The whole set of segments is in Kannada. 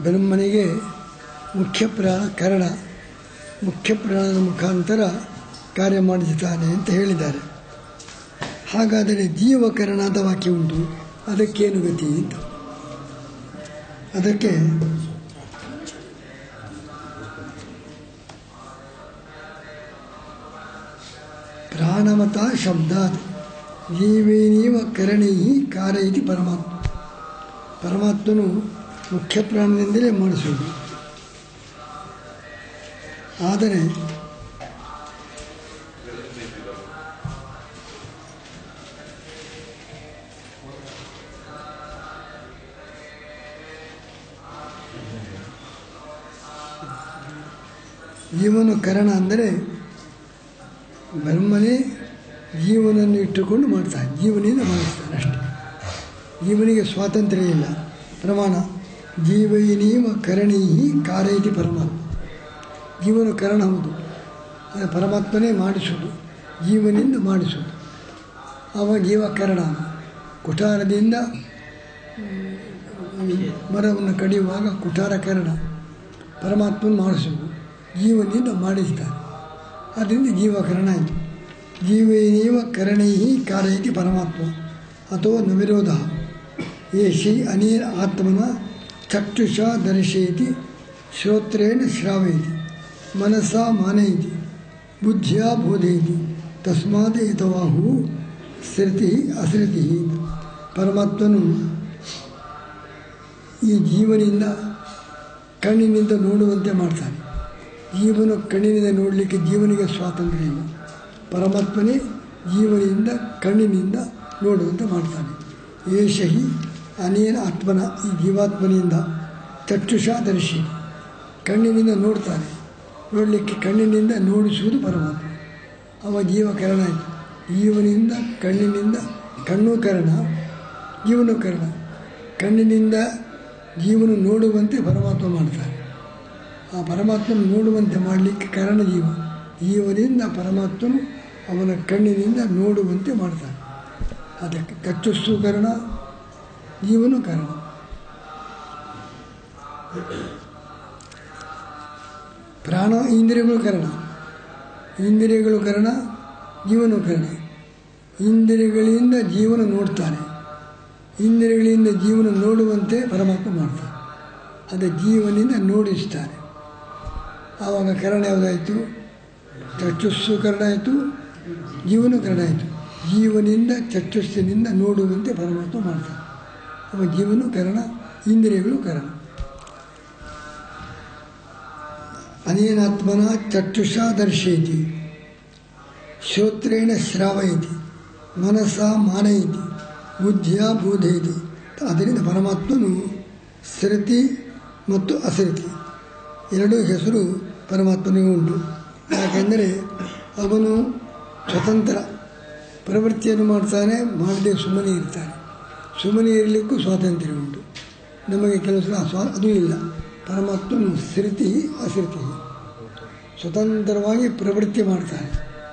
ಬ್ರಹ್ಮನಿಗೆ ಮುಖ್ಯ ಪ್ರಾಣ ಕರಣ ಮುಖ್ಯ ಪ್ರಾಣದ ಮುಖಾಂತರ ಕಾರ್ಯ ಮಾಡಿಸುತ್ತಾನೆ ಅಂತ ಹೇಳಿದ್ದಾರೆ ಹಾಗಾದರೆ ಜೀವಕರಣ ಅಂತ ವಾಕ್ಯ ಉಂಟು ಅದಕ್ಕೇನು ಗತಿ ಅಂತ ಅದಕ್ಕೆ ಪ್ರಾಣಮತ ಶಬ್ದಾತ್ ಜೀವೇನೀವ ಕರಣೀ ಕಾರ್ಯ ಇತಿ ಪರಮಾತ್ಮ ಪರಮಾತ್ಮನು ಮುಖ್ಯ ಪ್ರಾಣದಿಂದಲೇ ಮಾಡಿಸುವುದು ಆದರೆ ಜೀವನ ಕರಣ ಅಂದರೆ ಬ್ರಹ್ಮನೇ ಜೀವನನ್ನು ಇಟ್ಟುಕೊಂಡು ಮಾಡ್ತಾನೆ ಜೀವನಿಂದ ಮಾಡಿಸ್ತಾನೆ ಅಷ್ಟೇ ಜೀವನಿಗೆ ಸ್ವಾತಂತ್ರ್ಯ ಇಲ್ಲ ಪ್ರಮಾಣ ಜೀವೈನೀವ ಕರಣೀ ಕಾರ್ಯೈತಿ ಪರಮಾತ್ಮ ಜೀವನ ಕರಣ ಹೌದು ಅದು ಪರಮಾತ್ಮನೇ ಮಾಡಿಸುವುದು ಜೀವನಿಂದ ಮಾಡಿಸುವುದು ಅವ ಜೀವಕರಣ ಕುಠಾರದಿಂದ ಮರವನ್ನು ಕಡಿಯುವಾಗ ಕುಠಾರಕರಣ ಪರಮಾತ್ಮನ ಮಾಡಿಸುವುದು ಜೀವನಿಂದ ಮಾಡಿಸ್ತಾರೆ ಅದರಿಂದ ಜೀವಕರಣ ಆಯಿತು ಜೀವೇನೇವ ಕರಣೈ ಕಾರ್ಯೈತಿ ಪರಮಾತ್ಮ ಅಥವಾ ನ ವಿರೋಧ ಏಷಿ ಅನೇನ ಆತ್ಮನ ಚಕ್ಷುಷ ದರ್ಶಯತಿ ಶ್ರೋತ್ರೇಣ ಶ್ರಾವಯತಿ ಮನಸ್ಸಾ ಮಾನಯತಿ ಬುದ್ಧಿಯ ಬೋಧಯತಿ ತಸ್ಮಾತ್ ಏತವಾಹು ಶ್ರುತಿ ಅಶ್ರುತಿ ಪರಮಾತ್ಮನು ಈ ಜೀವನಿಂದ ಕಣ್ಣಿನಿಂದ ನೋಡುವಂತೆ ಮಾಡ್ತಾನೆ ಜೀವನ ಕಣ್ಣಿನಿಂದ ನೋಡಲಿಕ್ಕೆ ಜೀವನಿಗೆ ಸ್ವಾತಂತ್ರ್ಯ ಇಲ್ಲ ಪರಮಾತ್ಮನೇ ಜೀವನಿಂದ ಕಣ್ಣಿನಿಂದ ನೋಡುವಂತೆ ಮಾಡ್ತಾನೆ ಏಷ ಹಿ ಅನೇನ ಆತ್ಮನ ಈ ಜೀವಾತ್ಮನಿಂದ ಚಕ್ಷುಷ ದರ್ಶಿ ಕಣ್ಣಿನಿಂದ ನೋಡ್ತಾನೆ ನೋಡಲಿಕ್ಕೆ ಕಣ್ಣಿನಿಂದ ನೋಡಿಸುವುದು ಪರಮಾತ್ಮ ಅವ ಜೀವಕರಣ ಆಯಿತು ಜೀವನಿಂದ ಕಣ್ಣಿನಿಂದ ಕಣ್ಣು ಕರಣ ಜೀವನ ಕರಣ ಕಣ್ಣಿನಿಂದ ಜೀವನ ನೋಡುವಂತೆ ಪರಮಾತ್ಮ ಮಾಡ್ತಾನೆ ಆ ಪರಮಾತ್ಮನ ನೋಡುವಂತೆ ಮಾಡಲಿಕ್ಕೆ ಕಾರಣ ಜೀವ ಜೀವನಿಂದ ಪರಮಾತ್ಮನು ಅವನ ಕಣ್ಣಿನಿಂದ ನೋಡುವಂತೆ ಮಾಡ್ತಾನೆ ಅದಕ್ಕೆ ಕಚ್ಚುಸ್ಸು ಕಾರಣ ಜೀವನು ಕಾರಣ ಪ್ರಾಣ ಇಂದ್ರಿಯಗಳು ಕಾರಣ ಇಂದ್ರಿಯಗಳು ಕಾರಣ ಜೀವನು ಕಾರಣ ಇಂದ್ರಿಯಗಳಿಂದ ಜೀವನ ನೋಡ್ತಾನೆ ಇಂದ್ರಿಯಗಳಿಂದ ಜೀವನ ನೋಡುವಂತೆ ಪರಮಾತ್ಮ ಮಾಡ್ತಾನೆ ಅದೇ ಜೀವನಿಂದ ನೋಡಿಸ್ತಾನೆ ಆವಾಗ ಕರಣ ಯಾವುದಾಯಿತು ಚಕ್ಷುಸ್ಸು ಕರಣ ಆಯಿತು ಜೀವನ ಕರಣ ಆಯಿತು ಜೀವನಿಂದ ಚಕ್ಷುಸ್ಸಿನಿಂದ ನೋಡುವಂತೆ ಪರಮಾತ್ಮ ಮಾಡ್ತಾನೆ ಅವ ಜೀವನು ಕರಣ ಇಂದ್ರಿಯಗಳು ಕರಣ ಅನೇನಾತ್ಮನ ಚಕ್ಷುಷ ದರ್ಶಯತಿ ಶ್ರೋತ್ರೇಣ ಶ್ರಾವಯತಿ ಮನಸ್ಸ ಮಾನಯತಿ ಬುದ್ಧಿಯ ಬೋಧಯತಿ ಅದರಿಂದ ಪರಮಾತ್ಮನು ಶ್ರುತಿ ಮತ್ತು ಅಶ್ರುತಿ ಎರಡೂ ಹೆಸರು ಪರಮಾತ್ಮನಿಗೆ ಉಂಟು ಯಾಕೆಂದರೆ ಅವನು ಸ್ವತಂತ್ರ ಪ್ರವೃತ್ತಿಯನ್ನು ಮಾಡ್ತಾನೆ ಮಾಡದೆ ಸುಮ್ಮನೆ ಇರ್ತಾನೆ ಸುಮ್ಮನೆ ಇರಲಿಕ್ಕೂ ಸ್ವಾತಂತ್ರ್ಯ ಉಂಟು ನಮಗೆ ಕೆಲವು ಸಲ ಸ್ವಾ ಅದು ಇಲ್ಲ ಪರಮಾತ್ಮನು ಶ್ರುತಿ ಅಶ್ರುತಿ ಸ್ವತಂತ್ರವಾಗಿ ಪ್ರವೃತ್ತಿ ಮಾಡ್ತಾನೆ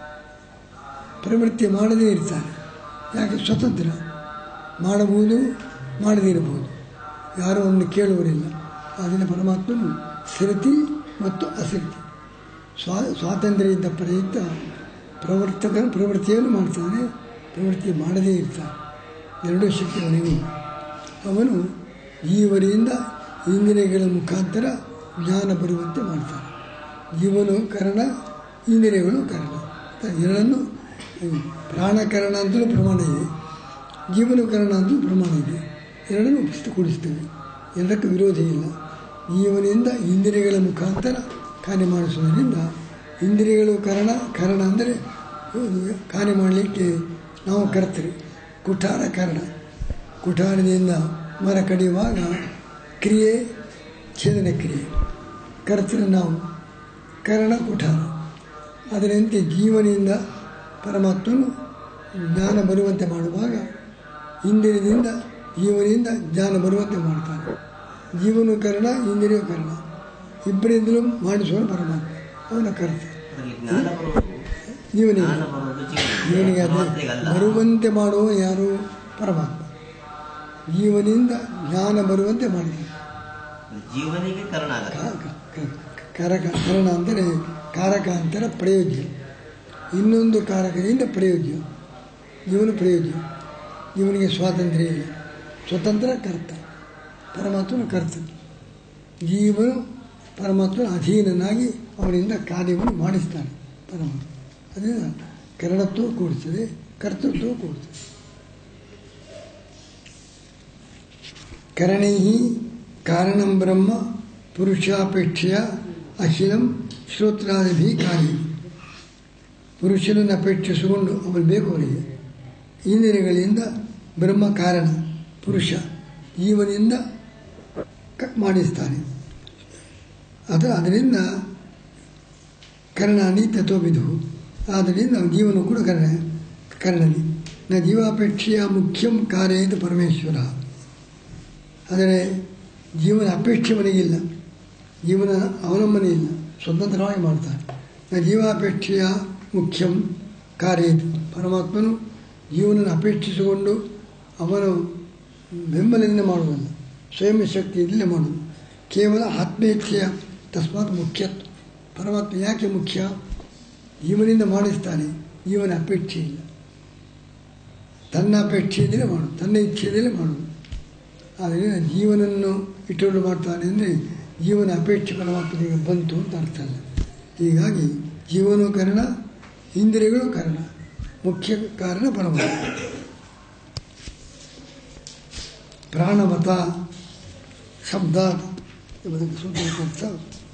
ಪ್ರವೃತ್ತಿ ಮಾಡದೇ ಇರ್ತಾನೆ ಯಾಕೆ ಸ್ವತಂತ್ರ ಮಾಡಬಹುದು ಮಾಡದೇ ಇರಬಹುದು ಯಾರೂ ಅವನು ಕೇಳುವರಿಲ್ಲ ಆದ್ದರಿಂದ ಪರಮಾತ್ಮನು ಶ್ರುತಿ ಮತ್ತು ಅಶ್ರುತಿ ಸ್ವಾ ಸ್ವಾತಂತ್ರ್ಯ ಇದ್ದ ಪ್ರಯುಕ್ತ ಪ್ರವರ್ತಕ ಪ್ರವೃತ್ತಿಯನ್ನು ಮಾಡ್ತಾನೆ ಪ್ರವೃತ್ತಿ ಮಾಡದೇ ಇರ್ತಾನೆ ಎರಡೂ ಶಕ್ತಿ ಅವನಿಗೂ ಅವನು ಜೀವನಿಂದ ಇಂದ್ರಿಯಗಳ ಮುಖಾಂತರ ಜ್ಞಾನ ಬರುವಂತೆ ಮಾಡ್ತಾನೆ ಜೀವನು ಕರಣ ಇಂದ್ರಿಯಗಳು ಕರಣ ಎರಡನ್ನು ಪ್ರಾಣಕರಣ ಅಂತಲೂ ಪ್ರಮಾಣ ಇದೆ ಜೀವನಕರಣ ಅಂತಲೂ ಪ್ರಮಾಣ ಇದೆ ಎರಡನ್ನೂ ಪುಸ್ತಕ ಕೂಡಿಸ್ತೇವೆ ಎರಡಕ್ಕೂ ವಿರೋಧ ಇಲ್ಲ ಜೀವನಿಂದ ಇಂದ್ರಿಯಗಳ ಮುಖಾಂತರ ಕಾರ್ಯ ಮಾಡಿಸುವುದರಿಂದ ಇಂದ್ರಿಯಗಳು ಕರಣ ಕರಣ ಅಂದರೆ ಕಾರ್ಯ ಮಾಡಲಿಕ್ಕೆ ನಾವು ಕರ್ತರಿ ಕುಠಾರ ಕರಣ ಕುಠಾರದಿಂದ ಮರ ಕಡಿಯುವಾಗ ಕ್ರಿಯೆ ಛೇದನ ಕ್ರಿಯೆ ಕರ್ತರು ನಾವು ಕರಣ ಕುಠಾರ ಅದರಂತೆ ಜೀವನಿಂದ ಪರಮಾತ್ಮನು ಜ್ಞಾನ ಬರುವಂತೆ ಮಾಡುವಾಗ ಇಂದ್ರಿಯದಿಂದ ಜೀವನಿಂದ ಜ್ಞಾನ ಬರುವಂತೆ ಮಾಡ್ತಾನೆ ಜೀವನು ಕರ್ಣ ಇಂದ್ರಿಯ ಕರ್ಣ ಇಬ್ಬರಿಂದಲೂ ಮಾಡಿಸುವನು ಪರಮಾತ್ಮ ಅವನ ಕರ್ತ ಅದರಲ್ಲಿ ಜ್ಞಾನ ಬರುವುದು ಜೀವನಿಗೆ ಜ್ಞಾನ ಬರುವುದು ಜೀವನಿಗೆ. ಜೀವನಿಗೆ ಅದು ಪರಮಾತ್ಮನಿಗಲ್ಲ. ಬರುವಂತೆ ಮಾಡುವ ಯಾರು ಪರಮಾತ್ಮ ಜೀವನಿಂದ ಜ್ಞಾನ ಬರುವಂತೆ ಮಾಡಿದ ಜೀವನಿಗೆ ಕರ್ಣ ಆಗತ್ತೆ ಕಾ- ಕ- ಕ- ಕಾರಕ ಕಾರಣ ಅಂದರೆ ಕಾರಕಾಂತರ ಪ್ರಯೋಜ್ಯ ಇನ್ನೊಂದು ಕಾರಕದಿಂದ ಪ್ರಯೋಜ್ಯ ಜೀವನ ಪ್ರಯೋಜ್ಯ ಜೀವನಿಗೆ ಸ್ವಾತಂತ್ರ್ಯ ಇಲ್ಲ ಸ್ವತಂತ್ರ ಕರ್ತ ಪರಮಾತ್ಮನ ಕರ್ತ ಜೀವನು ಪರಮಾತ್ಮನ ಅಧೀನನಾಗಿ ಅವನಿಂದ ಕಾರ್ಯವನ್ನು ಮಾಡಿಸ್ತಾನೆ ಪರಮಾತ್ಮ ಅದರಿಂದ ಕರಣತ್ವ ಕೂಡಿಸ್ತದೆ ಕರ್ತೃತ್ವ ಕೂಡಿಸ್ತದೆ ಕರಣೈ ಕಾರಣಂ ಬ್ರಹ್ಮ ಪುರುಷಾಪೇಕ್ಷೆಯ ಅಖಿಲಂ ಶ್ರೋತ್ರಾದಿ ಕಾರ್ಯ ಪುರುಷನನ್ನು ಅಪೇಕ್ಷಿಸಿಕೊಂಡು ಅವನು ಬೇಕು ಅವನಿಗೆ ಇಂದ್ರಿಯಗಳಿಂದ ಬ್ರಹ್ಮ ಕಾರಣ ಪುರುಷ ಜೀವನಿಂದ ಕ ಮಾಡಿಸ್ತಾನೆ ಅದು ಅದರಿಂದ ಕರ್ಣಾನಿ ತತ್ವವಿದು ಆದ್ದರಿಂದ ಜೀವನ ಕೂಡ ಕರ್ಣ ಕರ್ಣನಿ ನ ಜೀವಾಪೇಕ್ಷೆಯ ಮುಖ್ಯಂ ಕಾರ್ಯ ಇದು ಪರಮೇಶ್ವರ ಆದರೆ ಜೀವನ ಅಪೇಕ್ಷೆ ಮನೆಗಿಲ್ಲ ಜೀವನ ಅವಲಂಬನೆ ಇಲ್ಲ ಸ್ವತಂತ್ರವಾಗಿ ಮಾಡ್ತಾನೆ ನ ಜೀವಾಪೇಕ್ಷೆಯ ಮುಖ್ಯಂ ಕಾರ್ಯ ಇದು ಪರಮಾತ್ಮನು ಜೀವನನ್ನು ಅಪೇಕ್ಷಿಸಿಕೊಂಡು ಅವನು ಬೆಂಬಲದಿಂದ ಮಾಡುವುದಲ್ಲ ಸ್ವಯಂ ಶಕ್ತಿಯಿಂದಲೇ ಮಾಡುವುದು ಕೇವಲ ಆತ್ಮೇಚ್ಛೆಯ ತಸ್ಮಾತ್ ಮುಖ್ಯ ಪರಮಾತ್ಮ ಯಾಕೆ ಮುಖ್ಯ ಜೀವನಿಂದ ಮಾಡಿಸ್ತಾನೆ ಜೀವನ ಅಪೇಕ್ಷೆ ಇಲ್ಲ ತನ್ನ ಅಪೇಕ್ಷೆಯಿಂದಲೇ ಮಾಡೋದು ತನ್ನ ಇಚ್ಛೆಯಿಂದಲೇ ಮಾಡೋದು ಆದರೆ ಜೀವನನ್ನು ಇಟ್ಟುಕೊಂಡು ಮಾಡ್ತಾನೆ ಅಂದರೆ ಜೀವನ ಅಪೇಕ್ಷೆ ಪರಮಾತ್ಮನಿಗೆ ಬಂತು ಅಂತ ಅರ್ಥ ಅಲ್ಲ ಹೀಗಾಗಿ ಜೀವನೂ ಕಾರಣ ಇಂದ್ರಿಯಗಳು ಕಾರಣ ಮುಖ್ಯ ಕಾರಣ ಪರಮಾತ್ಮ ಪ್ರಾಣಮತ ಶಬ್ದ ಎಂಬುದಕ್ಕೆ ಸೂಚಕ ಅರ್ಥ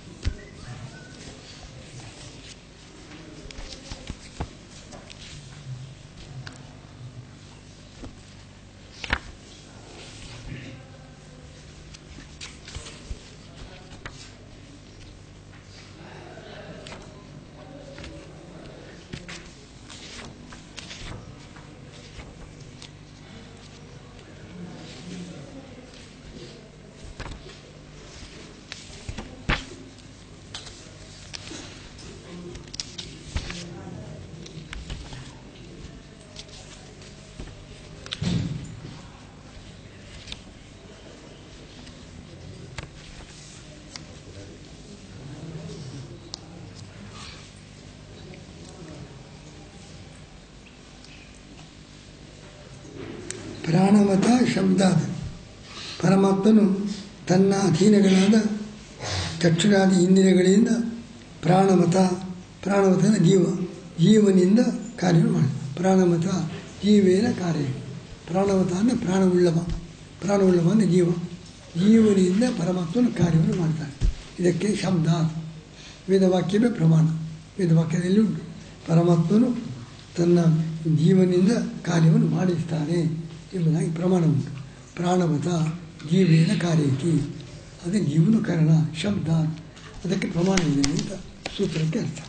ಪ್ರಾಣಮತ ಶಬ್ದಾದ ಪರಮಾತ್ಮನು ತನ್ನ ಅಧೀನಗಳಾದ ಚಕ್ಷುರಾದಿ ಇಂದ್ರಿಯಗಳಿಂದ ಪ್ರಾಣಮತ ಪ್ರಾಣಮತನ ಜೀವ ಜೀವನಿಂದ ಕಾರ್ಯವನ್ನು ಮಾಡಿ ಪ್ರಾಣಮತ ಜೀವೇನ ಕಾರ್ಯ ಪ್ರಾಣಮತ ಅಂದರೆ ಪ್ರಾಣವುಳ್ಳವ ಪ್ರಾಣವುಳ್ಳವ ಅಂದರೆ ಜೀವ ಜೀವನಿಂದ ಪರಮಾತ್ಮನ ಕಾರ್ಯವನ್ನು ಮಾಡ್ತಾನೆ ಇದಕ್ಕೆ ಶಬ್ದ ವೇದವಾಕ್ಯವೇ ಪ್ರಮಾಣ ವೇದವಾಕ್ಯದಲ್ಲಿ ಉಂಟು ಪರಮಾತ್ಮನು ತನ್ನ ಜೀವನಿಂದ ಕಾರ್ಯವನ್ನು ಮಾಡಿಸ್ತಾನೆ ಎಂಬುದಾಗಿ ಪ್ರಮಾಣ ಉಂಟು ಪ್ರಾಣವತ ಜೀವೇನ ಕಾರ್ಯತಿ ಅದೇ ಜೀವನ ಕಾರಣ ಶಬ್ದ ಅದಕ್ಕೆ ಪ್ರಮಾಣ ಇದೆ ಅಂತ ಸೂತ್ರಕ್ಕೆ ಅರ್ಥ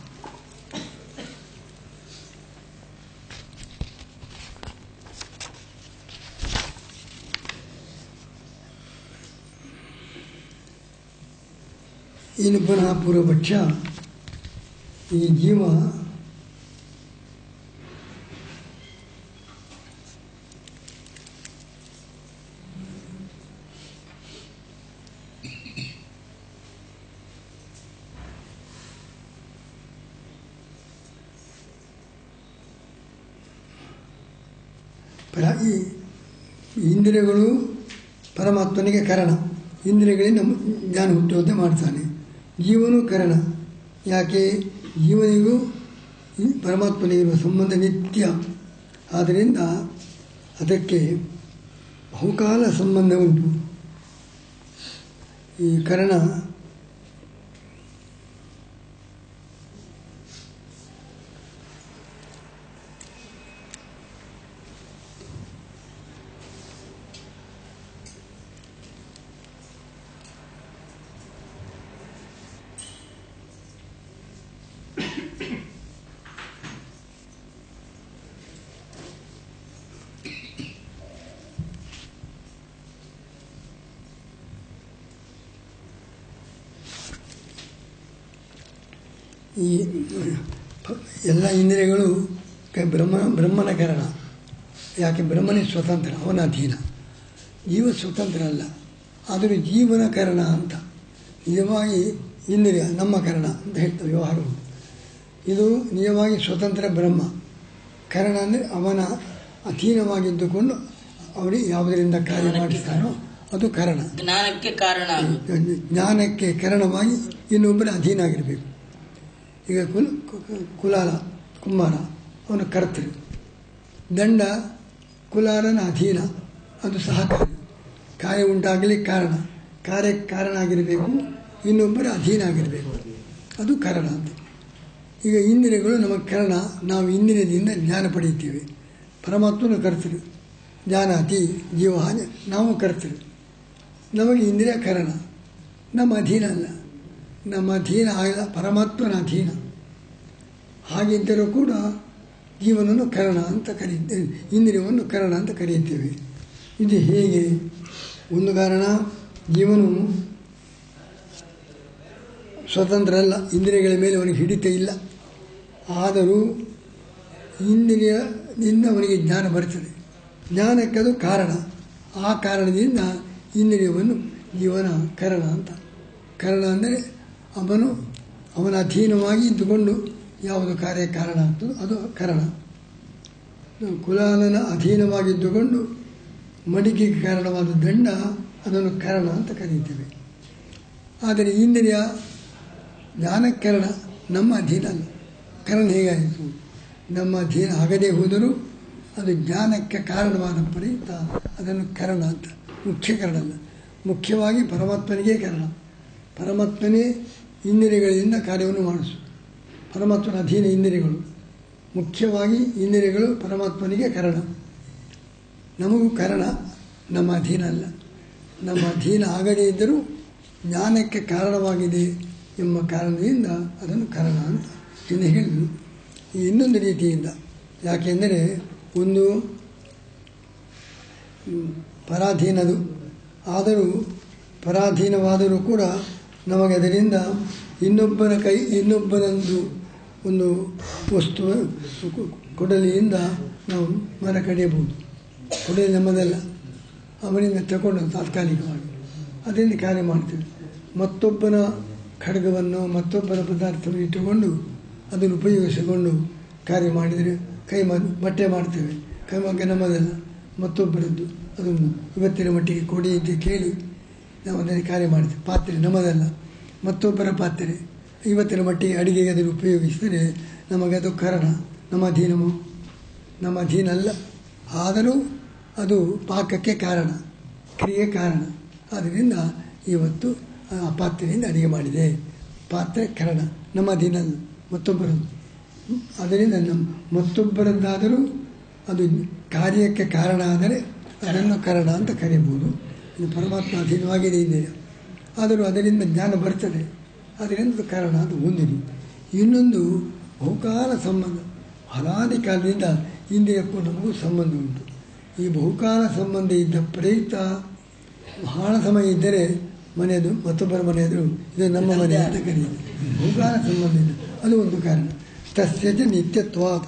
ಇನ್ನು ಪುನಃ ಪೂರ್ವಪಕ್ಷ ಈ ಜೀವ ಪರ ಈ ಇಂದ್ರಿಯಗಳು ಪರಮಾತ್ಮನಿಗೆ ಕಾರಣ ಇಂದ್ರಿಯಗಳಿಂದ ಜ್ಞಾನ ಹುಟ್ಟುವಂತೆ ಮಾಡ್ತಾನೆ ಜೀವನು ಕಾರಣ ಯಾಕೆ ಜೀವನಿಗೂ ಈ ಪರಮಾತ್ಮನಿಗಿರುವ ಸಂಬಂಧ ನಿತ್ಯ ಆದ್ದರಿಂದ ಅದಕ್ಕೆ ಬಹುಕಾಲ ಸಂಬಂಧ ಉಂಟು ಈ ಕರ್ಣ ಈ ಎಲ್ಲ ಇಂದ್ರಿಯಗಳು ಕ- ಬ್ರಹ್ಮ ಬ್ರಹ್ಮನ ಕಾರಣ ಯಾಕೆ ಬ್ರಹ್ಮನೇ ಸ್ವತಂತ್ರ ಅವನ ಅಧೀನ ಜೀವ ಸ್ವತಂತ್ರ ಅಲ್ಲ ಅದರ ಜೀವನ ಕರಣ ಅಂತ ನಿಜವಾಗಿ ಇಂದ್ರಿಯ ನಮ್ಮ ಕರಣ ಅಂತ ಹೇಳ್ತಾರೆ ವ್ಯವಹಾರ ಉಂಟು ಇದು ನಿಜವಾಗಿ ಸ್ವತಂತ್ರ ಬ್ರಹ್ಮ ಕರಣ ಅಂದರೆ ಅವನ ಅಧೀನವಾಗಿದ್ದುಕೊಂಡು ಅವನಿಗೆ ಯಾವುದರಿಂದ ಕಾರ್ಯ ಮಾಡಿಸ್ತಾನೋ ಅದು ಕರಣ ಜ್ಞಾನಕ್ಕೆ ಕಾರಣ ಆಗುದು. ಜ್ಞಾನಕ್ಕೆ ಕಾರಣವಾಗಿ ಇನ್ನೊಬ್ಬರ ಅಧೀನ ಆಗಿರಬೇಕು ಈಗ ಕುಲ್ ಕು- ಕುಲಾಲ ಕುಂಬಾರ ಅವನ ಕರ್ತೃ ದಂಡ ಕುಲಾಲನ ಅಧೀನ ಅದು ಸಹಕಾರಿ ಕಾರ್ಯ ಉಂಟಾಗಲಿ ಕಾರಣ ಕಾರ್ಯಕ್ಕೆ ಕಾರಣ ಆಗಿರಬೇಕು ಇನ್ನೊಬ್ಬರ ಅಧೀನ ಆಗಿರಬೇಕು ಅದು ಕಾರಣ ಅಂತ ಈಗ ಇಂದ್ರಿಯಗಳು ನಮಗೆ ಕಾರಣ ನಾವು ಇಂದ್ರಿಯದಿಂದ ಜ್ಞಾನ ಪಡೆಯುತ್ತೇವೆ ಪರಮಾತ್ಮನ ಕರ್ತೃ ಜ್ಞಾನಾತಿ ಜೀವಹಾನಿ ನಾವು ಕರ್ತೃ ನಮಗೆ ಇಂದ್ರಿಯ ಕಾರಣ ನಮ್ಮ ಅಧೀನ ಅಲ್ಲ ನಮ್ಮ ಅಧೀನ ಆಗಲ್ಲ ಪರಮಾತ್ಮನ ಅಧೀನ ಹಾಗಿದ್ದರೂ ಕೂಡ ಜೀವನವನ್ನು ಕರಣ ಅಂತ ಕರೆಯುತ್ತೇವೆ ಇಂದ್ರಿಯವನ್ನು ಕರಣ ಅಂತ ಕರೆಯುತ್ತೇವೆ ಇದು ಹೇಗೆ ಒಂದು ಕಾರಣ ಜೀವನು ಸ್ವತಂತ್ರ ಅಲ್ಲ ಇಂದ್ರಿಯಗಳ ಮೇಲೆ ಅವನಿಗೆ ಹಿಡಿತ ಇಲ್ಲ ಆದರೂ ಇಂದ್ರಿಯದಿಂದ ಅವನಿಗೆ ಜ್ಞಾನ ಬರ್ತದೆ ಜ್ಞಾನಕ್ಕೆ ಅದು ಕಾರಣ ಆ ಕಾರಣದಿಂದ ಇಂದ್ರಿಯವನ್ನು ಜೀವನ ಕರಣ ಅಂತ ಕರಣ ಅಂದರೆ ಅವನು ಅವನ ಅಧೀನವಾಗಿ ಇದ್ದುಕೊಂಡು ಯಾವುದು ಕಾರ್ಯ ಕಾರಣ ಆಗ್ತದೋ ಅದು ಕರಣ ಕುಲಾಲನ ಅಧೀನವಾಗಿದ್ದುಕೊಂಡು ಮಡಿಕೆಗೆ ಕಾರಣವಾದ ದಂಡ ಅದನ್ನು ಕರಣ ಅಂತ ಕರೀತೇವೆ ಆದರೆ ಇಂದ್ರಿಯ ಜ್ಞಾನಕರಣ ನಮ್ಮ ಅಧೀನ ಅಲ್ಲ ಕರಣ ಹೇಗಾಯಿತು ನಮ್ಮ ಅಧೀನ ಆಗದೇ ಹೋದರೂ ಅದು ಜ್ಞಾನಕ್ಕೆ ಕಾರಣವಾದ ಪ್ರಯುಕ್ತ ಅದನ್ನು ಕರಣ ಅಂತ ಮುಖ್ಯ ಕರಣ ಅಲ್ಲ ಮುಖ್ಯವಾಗಿ ಪರಮಾತ್ಮನಿಗೆ ಕಾರಣ ಪರಮಾತ್ಮನೇ ಇಂದ್ರಿಯಗಳಿಂದ ಕಾರ್ಯವನ್ನು ಮಾಡಿಸು ಪರಮಾತ್ಮನ ಅಧೀನ ಇಂದ್ರಿಯಗಳು ಮುಖ್ಯವಾಗಿ ಇಂದ್ರಿಯಗಳು ಪರಮಾತ್ಮನಿಗೆ ಕಾರಣ ನಮಗೂ ಕಾರಣ ನಮ್ಮ ಅಧೀನ ಅಲ್ಲ ನಮ್ಮ ಅಧೀನ ಆಗದೇ ಇದ್ದರೂ ಜ್ಞಾನಕ್ಕೆ ಕಾರಣವಾಗಿದೆ ಎಂಬ ಕಾರಣದಿಂದ ಅದನ್ನು ಕಾರಣ ಅಂತ ಇನ್ನು ಹೇಳಿದ್ರು ಈ ಇನ್ನೊಂದು ರೀತಿಯಿಂದ ಯಾಕೆಂದರೆ ಒಂದು ಹ್ಮ್, ಪರಾಧೀನದು ಆದರೂ ಪರಾಧೀನವಾದರೂ ಕೂಡ ನಮಗೆ ಅದರಿಂದ ಇನ್ನೊಬ್ಬರ ಕೈ ಇನ್ನೊಬ್ಬರೊಂದು ಒಂದು ವಸ್ತು ಕೊಡಲಿಯಿಂದ ನಾವು ಮರ ಕಡಿಯಬಹುದು ಕೊಡಲಿ ನಮ್ಮದಲ್ಲ ಅವನಿಂದ ತಗೊಂಡು ತಾತ್ಕಾಲಿಕವಾಗಿ ಅದರಿಂದ ಕಾರ್ಯ ಮಾಡ್ತೇವೆ ಮತ್ತೊಬ್ಬನ ಖಡ್ಗವನ್ನು ಮತ್ತೊಬ್ಬರ ಪದಾರ್ಥವನ್ನು ಇಟ್ಟುಕೊಂಡು ಅದನ್ನು ಉಪಯೋಗಿಸಿಕೊಂಡು ಕಾರ್ಯ ಮಾಡಿದರೆ ಕೈ ಮ ಬಟ್ಟೆ ಮಾಡ್ತೇವೆ ಕೈಮಗ್ಗ ನಮ್ಮದಲ್ಲ ಮತ್ತೊಬ್ಬರದ್ದು ಅದನ್ನು ಇವತ್ತಿನ ಮಟ್ಟಿಗೆ ಕೊಡಿ ಅಂತ ಕೇಳಿ ನಾವು ಅದನ್ನು ಕಾರ್ಯ ಮಾಡ್ತೇವೆ ಪಾತ್ರೆ ನಮ್ಮದಲ್ಲ ಮತ್ತೊಬ್ಬರ ಪಾತ್ರೆ ಇವತ್ತಿನ ಮಟ್ಟಿಗೆ ಅಡಿಗೆಗೆ ಅದನ್ನು ಉಪಯೋಗಿಸಿದರೆ ನಮಗೆ ಅದು ಕಾರಣ ನಮ್ಮ ಅಧೀನವು ನಮ್ಮ ಅಧೀನ ಅಲ್ಲ ಆದರೂ ಅದು ಪಾಕಕ್ಕೆ ಕಾರಣ ಕ್ರಿಯೆ ಕಾರಣ ಆದ್ದರಿಂದ ಇವತ್ತು ಆ ಪಾತ್ರೆಯಿಂದ ಅಡಿಗೆ ಮಾಡಿದೆ ಪಾತ್ರೆ ಕಾರಣ ನಮ್ಮ ಅಧೀನ ಅಲ್ಲ ಮತ್ತೊಬ್ಬರದ್ದು ಅದರಿಂದ ನಮ್ಮ ಮತ್ತೊಬ್ಬರದ್ದಾದರೂ ಅದು ಕಾರ್ಯಕ್ಕೆ ಕಾರಣ ಆದರೆ ಅದನ್ನು ಕಾರಣ ಅಂತ ಕರೆಯಬಹುದು ಇದು ಪರಮಾತ್ಮ ಅಧೀನವಾಗಿದೆ ಇದೆ ಆದರೂ ಅದರಿಂದ ಜ್ಞಾನ ಬರ್ತದೆ ಅದರಿಂದ ಅದು ಕಾರಣ ಅದು ಒಂದು ರೀತಿ ಇನ್ನೊಂದು ಬಹುಕಾಲ ಸಂಬಂಧ ಅನಾದಿ ಕಾಲದಿಂದ ಇಂದ್ರಿಯಕ್ಕೂ ನಮಗೂ ಸಂಬಂಧ ಉಂಟು ಈ ಬಹುಕಾಲ ಸಂಬಂಧ ಇದ್ದ ಪ್ರಯುಕ್ತ ಬಹಳ ಸಮಯ ಇದ್ದರೆ ಮನೆಯದು ಮತ್ತೊಬ್ಬರ ಮನೆಯದು ಇದು ನಮ್ಮ ಮನೆ ಅಂತ ಕರೆಯುತ್ತೆ ಬಹುಕಾಲ ಸಂಬಂಧ ಇದೆ ಅದು ಒಂದು ಕಾರಣ ತಸ್ಯ ಚ ನಿತ್ಯತ್ವಾತ್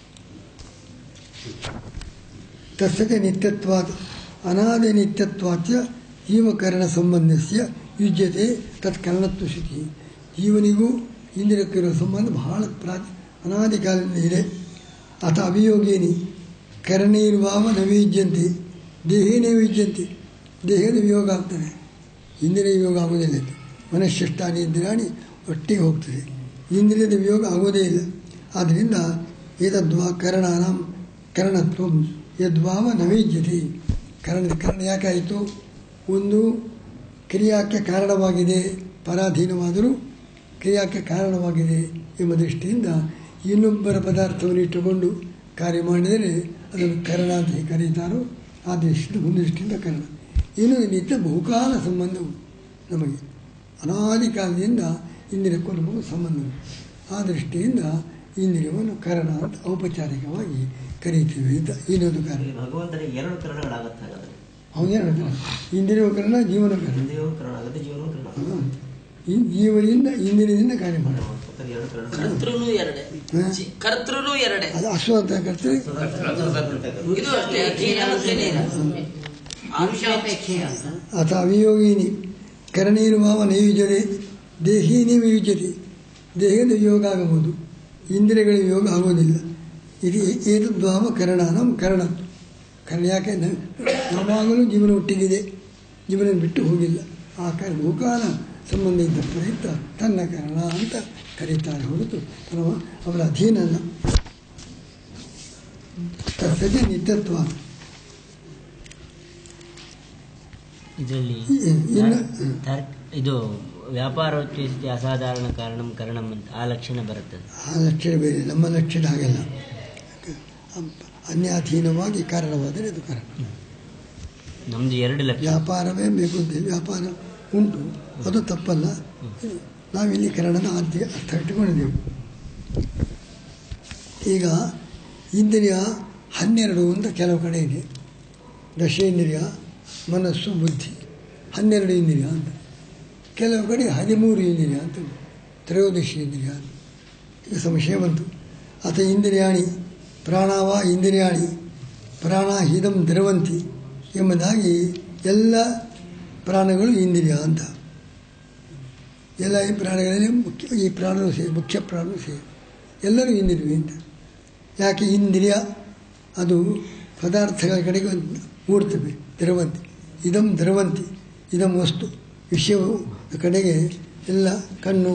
ತಸ್ಯ ಚ ನಿತ್ಯತ್ವಾತ್ ಅನಾದಿ ನಿತ್ಯತ್ವಾಚ ಜೀವಕರಣ ಸಂಬಂಧಸ್ಯ ಯುಜ್ಯತೆ ತತ್ಕರಣತ್ವ ಸ್ಥಿತಿ ಜೀವನಿಗೂ ಇಂದ್ರಿಯಕ್ಕಿರುವ ಸಂಬಂಧ ಬಹಳ ಪ್ರಾ ಅನಾದಿ ಕಾಲದಿಂದ ಇದೆ ಅಥ ಅಭಿಯೋಗೇನಿ ಕರಣೀರ್ವಾವ ನವೀಜ್ಯಂತೆ ದೇಹೇನೇ ವಿಜ್ಯಂತೆ ದೇಹದ ವಿಯೋಗ ಆಗ್ತದೆ ಇಂದ್ರಿಯ ವಿಯೋಗ ಆಗುವುದಿಲ್ಲ ಇದು. ಮನಶ್ಶಷ್ಟಾನಿ ಇಂದ್ರಿಯಾಣಿ ಒಟ್ಟಿಗೆ ಹೋಗ್ತದೆ ಇಂದ್ರಿಯದ ವಿಯೋಗ ಆಗೋದೇ ಇಲ್ಲ ಆದ್ದರಿಂದ ಏತದ್ವಾ ಕರಣಾನಾಂ ಕರಣತ್ವ ಯದ್ವಾವ ನವೀಜ್ಯತೆ ಕರಣ ಕರಣ ಯಾಕಾಯಿತು ಒಂದು ಕ್ರಿಯಾಕ್ಕೆ ಕಾರಣವಾಗಿದೆ ಪರಾಧೀನವಾದರೂ ಕ್ರಿಯಾಕ್ಕೆ ಕಾರಣವಾಗಿದೆ ಎಂಬ ದೃಷ್ಟಿಯಿಂದ ಇನ್ನೊಬ್ಬರ ಪದಾರ್ಥವನ್ನು ಇಟ್ಟುಕೊಂಡು ಕಾರ್ಯ ಮಾಡಿದರೆ ಅದನ್ನು ಕರಣ ಅಂತ ಹೇಗೆ ಕರೀತಾರೋ ಆ ದೃಷ್ಟಿಯಿಂದ ಒಂದು ದೃಷ್ಟಿಯಿಂದ ಕರಣ ಇನ್ನೊಂದು ನಿತ್ಯ ಬಹುಕಾಲ ಸಂಬಂಧವು ನಮಗೆ ಅನಾದಿ ಕಾಲದಿಂದ ಇಂದ್ರಿಯಕ್ಕೂ ನಮಗೂ ಸಂಬಂಧ ಉಂಟು. ಆ ದೃಷ್ಟಿಯಿಂದ ಇಂದ್ರಿಯವನ್ನು ಕರಣ ಅಂತ ಔಪಚಾರಿಕವಾಗಿ ಕರೀತೀವಿ ಅಂತ ಇನ್ನೊಂದು ಕಾರಣ ಇಲ್ಲಿ ಭಗವಂತನಿಗೆ ಎರಡು ಕರಣಗಳಾಗತ್ತೆ ಹಾಗಾದ್ರೆ ಅವನೇನು ಹೇಳ್ತಾನೆ ಇಂದ್ರಿಯ ಕರಣ ಜೀವನ ಕರಣ ಇಂದ್ರಿಯವೂ ಕರಣ ಆಗುತ್ತೆ ಜೀವನವೂ ಕರಣ ಆಗುತ್ತೆ. ಹ್ಮ್. ಈ ಜೀವನಿಂದ ಇಂದ್ರಿಯದಿಂದ ಕಾರ್ಯ ಮಾಡ ಒಟ್ಟಾರೆ ಎರಡು ಕರಣ ಕರ್ತೃನು ಎರಡೆ ಜಿ- ಕರ್ತೃನು ಎರಡೆ ಅದು ಅಶ್ವ ಅಂತ ಕರ್ತದೆ ಇದು ಅಷ್ಟೇ ಅಧೀನ ಮತ್ತೆ ನೇರ ಅಂಶಾಪೇಕ್ಷೆಯ ಅಥ ಅವಿಯೋಗಿನಿ ಕರಣೀರ್ಭಾವ ನೈಯುಜ್ಯತೆ ದೇಹೀನಿ ವಿಯುಜ್ಯತೆ ದೇಹದ ಯೋಗ ಆಗಬಹುದು ಇಂದ್ರಿಯಗಳ ಯೋಗ ಆಗೋದಿಲ್ಲ ಇದು ಏತದ್ಭಾವ ಕರಣಾನಂ ಕರಣ ಕರಣ ಯಾಕೆ ನ- ಯಾವಾಗಲೂ ಜೀವನ ಒಟ್ಟಿಗಿದೆ ಜೀವನ ಬಿಟ್ಟು ಹೋಗಿಲ್ಲ ಆ ಕಾರಣ ಬಹುಕಾಲ ಸಂಬಂಧ ಇದ್ದ ಪ್ರಯುಕ್ತ ತನ್ನ ಕರಣ ಅಂತ ಕರೀತಾರೆ ಹೊರತು ಪರಮ ಅವರ ಅಧೀನ ಅಲ್ಲ ತತ್ಸತಿ ನಿತ್ಯತ್ವ ಇದರಲ್ಲಿ ಇನ್ನು ತರ್ಕ- ಇದು ವ್ಯಾಪಾರೋತ್ಯಜಿತ ಅಸಾಧಾರಣ ಕಾರಣಂ ಕರಣಂ ಅಂತ ಆ ಲಕ್ಷಣ ಬರುತ್ತದೆ ಆ ಲಕ್ಷಣ ಬೇರೆ ನಮ್ಮ ಲಕ್ಷಣ ಹಾಗೆಲ್ಲ ಅನ್ಯಾಧೀನವಾಗಿ ಕಾರಣವಾದರೆ ಅದು ಕಾರಣ ನಮ್ದು ಎರಡು ಲಕ್ಷಣ ವ್ಯಾಪಾರವೇ ಬೇಕು ಅಂತ ಹೇಳಿ ವ್ಯಾಪಾರ ಉಂಟು ಅದು ತಪ್ಪಲ್ಲ ನಾವಿಲ್ಲಿ ಕನ್ನಡದ ಅರ್ಥ ಅರ್ಥ ಇಟ್ಟುಕೊಂಡಿದ್ದೆವು ಈಗ ಇಂದ್ರಿಯ ಹನ್ನೆರಡು ಅಂತ ಕೆಲವು ಕಡೆ ಇದೆ ದಶೇಂದ್ರಿಯ ಮನಸ್ಸು ಬುದ್ಧಿ ಹನ್ನೆರಡು ಇಂದ್ರಿಯ ಅಂತ ಕೆಲವು ಕಡೆ ಹದಿಮೂರು ಇಂದ್ರಿಯ ಅಂತ ಉಂಟು. ತ್ರಯೋದಶಿ ಇಂದ್ರಿಯ ಅಂತ ಈಗ ಸಂಶಯ ಬಂತು ಅಥ ಇಂದ್ರಿಯಾಣಿ ಪ್ರಾಣವ ಇಂದ್ರಿಯಾಣಿ ಪ್ರಾಣ ಹಿದಂ ದ್ರವಂತಿ ಎಂಬುದಾಗಿ ಎಲ್ಲ ಪ್ರಾಣಗಳು ಇಂದ್ರಿಯ ಅಂತ ಎಲ್ಲ ಈ ಪ್ರಾಣಿಗಳಲ್ಲಿ ಮುಖ್ಯ ಈ ಪ್ರಾಣರು ಸೇರಿ ಮುಖ್ಯ ಪ್ರಾಣರು ಸೇರಿ ಎಲ್ಲರೂ ಇಂದ್ರಿಯ ಅಂತ ಯಾಕೆ ಇಂದ್ರಿಯ ಅದು ಪದಾರ್ಥಗಳ ಕಡೆಗೆ ಮೂಡ್ತವೆ ದ್ರವಂತಿ ಇದಂ ದ್ರವಂತಿ ಇದಂ ವಸ್ತು ವಿಷಯವು ಕಡೆಗೆ ಎಲ್ಲ ಕಣ್ಣು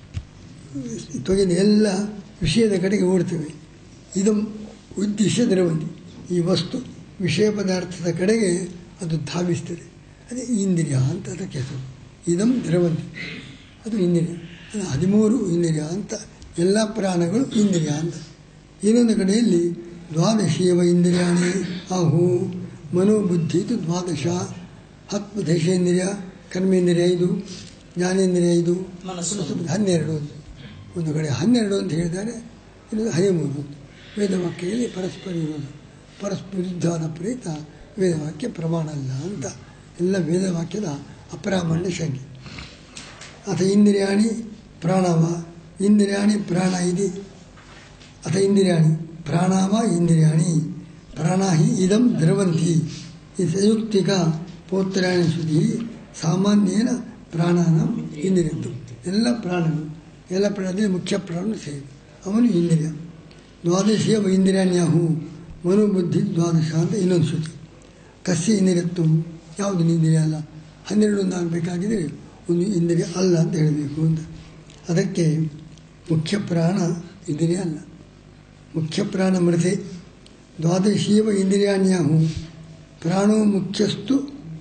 ತೊಗೆದು ಎಲ್ಲ ವಿಷಯದ ಕಡೆಗೆ ಓಡ್ತವೆ ಇದು ಉದ್ದೇಶ ದ್ರವಂತಿ ಈ ವಸ್ತು ವಿಷಯ ಪದಾರ್ಥದ ಕಡೆಗೆ ಅದು ಧಾವಿಸ್ತದೆ ಅದೇ ಇಂದ್ರಿಯ ಅಂತ ಅದಕ್ಕೆ ಹೆಸರು ಇದಂ ದ್ರವಂತಿ ಅದು ಇಂದ್ರಿಯ ಅದು ಹದಿಮೂರು ಇಂದ್ರಿಯ ಅಂತ ಎಲ್ಲ ಪ್ರಾಣಗಳು ಇಂದ್ರಿಯ ಅಂತ ಇನ್ನೊಂದು ಕಡೆಯಲ್ಲಿ ದ್ವಾದಶೇವ ಇಂದ್ರಿಯಾಣಿ ಆಹು ಮನೋಬುದ್ಧಿ ಇದು ದ್ವಾದಶ ಹತ್ತು ದಶೇಂದ್ರಿಯ ಕರ್ಮೇಂದ್ರಿಯ ಐದು ಜ್ಞಾನೇಂದ್ರಿಯ ಐದು ಮನಸ್ಸು. ಮನಸ್ಸು ಹನ್ನೆರಡು ಅಂತ ಒಂದು ಕಡೆ ಹನ್ನೆರಡು ಅಂತ ಹೇಳಿದ್ದಾರೆ ಇನ್ನೊಂದು ಹದಿಮೂರು ಅಂತ ವೇದವಾಕ್ಯದಲ್ಲಿ ಪರಸ್ಪರ ವಿರೋಧ ಪರಸ್ಪರ ವಿರುದ್ಧವಾದ ಪ್ರೇತ ವೇದವಾಕ್ಯ ಪ್ರಮಾಣ ಅಲ್ಲ ಅಂತ ಎಲ್ಲ ವೇದವಾಕ್ಯದ ಅಪ್ರಾಮಾಣ್ಯ ಶಂಕೆ ಅಥ ಇಂದ್ರಿಯಾಣಿ ಪ್ರಾಣವ ಇಂದ್ರಿಯಾಣಿ ಪ್ರಾಣ ಇದೆ ಅಥ ಇಂದ್ರಿಯಾಣಿ ಪ್ರಾಣಾವ ಇಂದ್ರಿಯಾಣಿ ಪ್ರಾಣ ಹಿ ಇದಂ ದ್ರವಂತಿ ಈ ಸಂಯುಕ್ತಿಕ ಪೋತ್ರಾಯಣ ಶ್ರುತಿ ಸಾಮಾನ್ಯೇನ ಪ್ರಾಣಾನ ಇಂದ್ರಿಯಂತು ಎಲ್ಲ ಪ್ರಾಣಗಳು ಎಲ್ಲ ಪ್ರಾಣದಲ್ಲಿ ಮುಖ್ಯ ಪ್ರಾಣ ಸೇರಿ ಅವನು ಇಂದ್ರಿಯ ದ್ವಾದಶೀಯ ಇಂದ್ರಿಯಾಣ್ಯಾಹು ಮನೋಬುದ್ಧಿ ದ್ವಾದಶ ಅಂತ ಇನ್ನೊಂದು ಶ್ರುತಿ ಕಸ್ಯ ಇಂದ್ರಿಯತ್ವ ಯಾವುದು ಇಂದ್ರಿಯ ಅಲ್ಲ ಹನ್ನೆರಡು ಒಂದು ಆಗಬೇಕಾಗಿದ್ರೆ ಒಂದು ಇಂದ್ರಿಯ ಅಲ್ಲ ಅಂತ ಹೇಳಬೇಕು ಅಂತ ಅದಕ್ಕೆ ಮುಖ್ಯ ಪ್ರಾಣ ಇಂದ್ರಿಯ ಅಲ್ಲ ಮುಖ್ಯ ಪ್ರಾಣ ಮೃತೆ ದ್ವಾದಶೀವ ಇಂದ್ರಿಯಾಣ್ಯಾಹು ಪ್ರಾಣೋ ಮುಖ್ಯಸ್ತು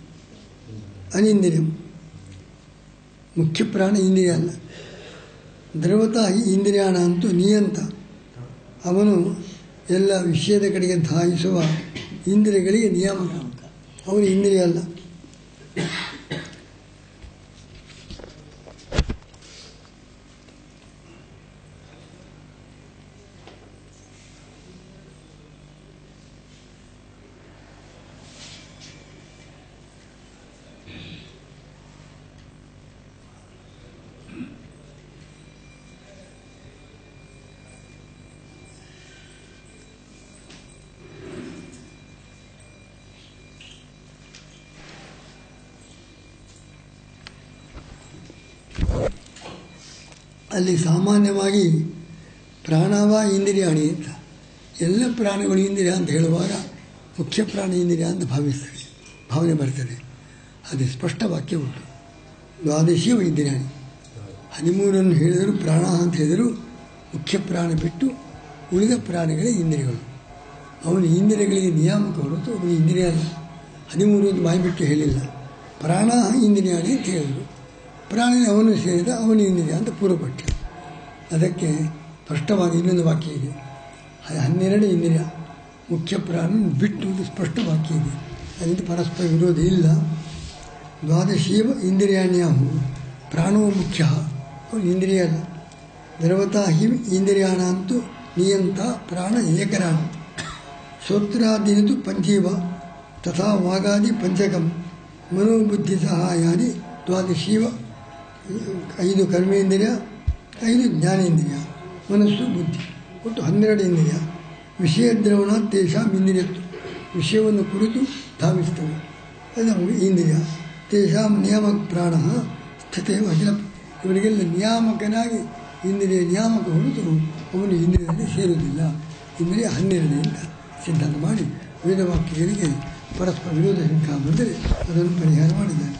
ಅನಿಂದ್ರಿಯಂ ಮುಖ್ಯ ಪ್ರಾಣ ಇಂದ್ರಿಯ ಅಲ್ಲ ದ್ರವತ ಹಿ ಇಂದ್ರಿಯಾಣ ಅಂತೂ ನಿಯಂತ ಅವನು ಎಲ್ಲ ವಿಷಯದ ಕಡೆಗೆ ಧಾಯಿಸುವ ಇಂದ್ರಿಯಗಳಿಗೆ ನಿಯಾಮಕ ಅವನು ಇಂದ್ರಿಯ ಅಲ್ಲ ಅಲ್ಲಿ ಸಾಮಾನ್ಯವಾಗಿ ಪ್ರಾಣವ ಇಂದ್ರಿಯಾಣಿ ಅಂತ ಎಲ್ಲ ಪ್ರಾಣಿಗಳು ಇಂದ್ರಿಯ ಅಂತ ಹೇಳುವಾಗ ಮುಖ್ಯ ಪ್ರಾಣಿ ಇಂದ್ರಿಯ ಅಂತ ಭಾವಿಸ್ತದೆ ಭಾವನೆ ಬರ್ತದೆ ಅದು ಸ್ಪಷ್ಟ ವಾಕ್ಯ ಉಂಟು ದ್ವಾದಶೀಯ ಇಂದ್ರಿಯಾಣಿ ಹದಿಮೂರನ್ನು ಹೇಳಿದರು ಪ್ರಾಣ ಅಂತ ಹೇಳಿದರು ಮುಖ್ಯ ಪ್ರಾಣ ಬಿಟ್ಟು ಉಳಿದ ಪ್ರಾಣಿಗಳೇ ಇಂದ್ರಿಯಗಳು ಅವನು ಇಂದ್ರಿಯಗಳಿಗೆ ನಿಯಾಮಕ ಹೊರತು ಅವನು ಇಂದ್ರಿಯ ಅಲ್ಲ ಹದಿಮೂರು ಒಂದು ಬಾಯಿ ಬಿಟ್ಟು ಹೇಳಿಲ್ಲ ಪ್ರಾಣ ಇಂದ್ರಿಯಾಣಿ ಅಂತ ಹೇಳಿದರು ಪ್ರಾಣಿ ಅವನು ಸೇರಿದ ಅವನು ಇಂದ್ರಿಯ ಅಂತ ಪೂರ್ವಪಟ್ಟ ಅದಕ್ಕೆ ಸ್ಪಷ್ಟವಾದ ಇನ್ನೊಂದು ವಾಕ್ಯ ಇದೆ ಅದು ಹನ್ನೆರಡು ಇಂದ್ರಿಯ ಮುಖ್ಯ ಪ್ರಾಣ ಬಿಟ್ಟು ಇದು ಸ್ಪಷ್ಟ ವಾಕ್ಯ ಇದೆ ಅದರಿಂದ ಪರಸ್ಪರ ವಿರೋಧ ಇಲ್ಲ ದ್ವಾದಶೀವ ಇಂದ್ರಿಯಾಣ್ಯಾಹು ಪ್ರಾಣೋ ಮುಖ್ಯ ಅವನು ಇಂದ್ರಿಯ ಅಲ್ಲ ದ್ರವತಾ ಹಿ ಇಂದ್ರಿಯಾಣ ಅಂತೂ ನಿಯಂತ ಪ್ರಾಣ ಏಕರಾಣ ಶ್ರೋತ್ರಾದೀನಿತು ಪಂಚೀವ ತಥಾ ವಾಗಾದಿ ಪಂಚಕಂ ಮನೋಬುದ್ಧಿ ಸಹಾಯಾದಿ ದ್ವಾದಶೀವ ಐದು ಕರ್ಮೇಂದ್ರಿಯ ಐದು ಜ್ಞಾನೇಂದ್ರಿಯ ಮನಸ್ಸು ಬುದ್ಧಿ ಒಟ್ಟು ಹನ್ನೆರಡು ಇಂದ್ರಿಯ ವಿಷಯ ದ್ರವಣ ತೇಷಾಂ ಇಂದ್ರಿಯತ್ತು ವಿಷಯವನ್ನು ಕುರಿತು ಧಾವಿಸ್ತವೆ ಅದು ನಮಗೆ ಇಂದ್ರಿಯ ತೇಷಾಂ ನಿಯಾಮಕ ಪ್ರಾಣ ಸ್ಥಿತಿ ಅಖಿಲ ಇವರಿಗೆಲ್ಲ ನಿಯಾಮಕನಾಗಿ ಇಂದ್ರಿಯ ನಿಯಾಮಕ ಹೊರತು ಅವನು ಇಂದ್ರಿಯದಲ್ಲಿ ಸೇರುವುದಿಲ್ಲ ಇಂದ್ರಿಯ ಹನ್ನೆರಡು ಅಂತ ಸಿದ್ಧಾಂತ ಮಾಡಿ ವೇದವಾಕ್ಯಗಳಿಗೆ ಪರಸ್ಪರ ವಿರೋಧ ಶಂಕ ಬಂದರೆ ಅದನ್ನು ಪರಿಹಾರ ಮಾಡಿದ್ದಾರೆ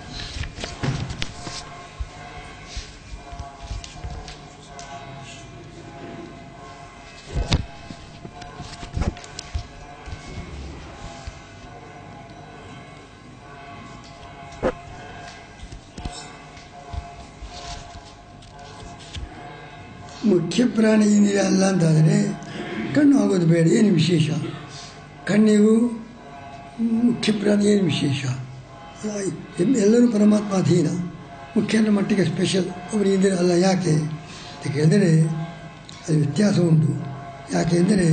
ಮುಖ್ಯ ಪ್ರಾಣಿ ಇಂದ್ರಿಯ ಅಲ್ಲ ಅಂತಾದರೆ ಕಣ್ಣು ಆಗೋದು ಬೇಡ ಏನು ವಿಶೇಷ ಕಣ್ಣಿಗೂ ಮುಖ್ಯ ಪ್ರಾಣಿ ಏನು ವಿಶೇಷ ಆ, ಎಲ್- ಎಲ್ಲರೂ ಪರಮಾತ್ಮ ಅಧೀನ ಮುಖ್ಯನ ಮಟ್ಟಿಗೆ ಸ್ಪೆಷಲ್ ಅವರು ಇಂದಿರ ಅಲ್ಲ ಯಾಕೆ ಅಂತ ಕೇಳಿದರೆ ಅದು ವ್ಯತ್ಯಾಸ ಉಂಟು ಯಾಕೆ ಅಂದರೆ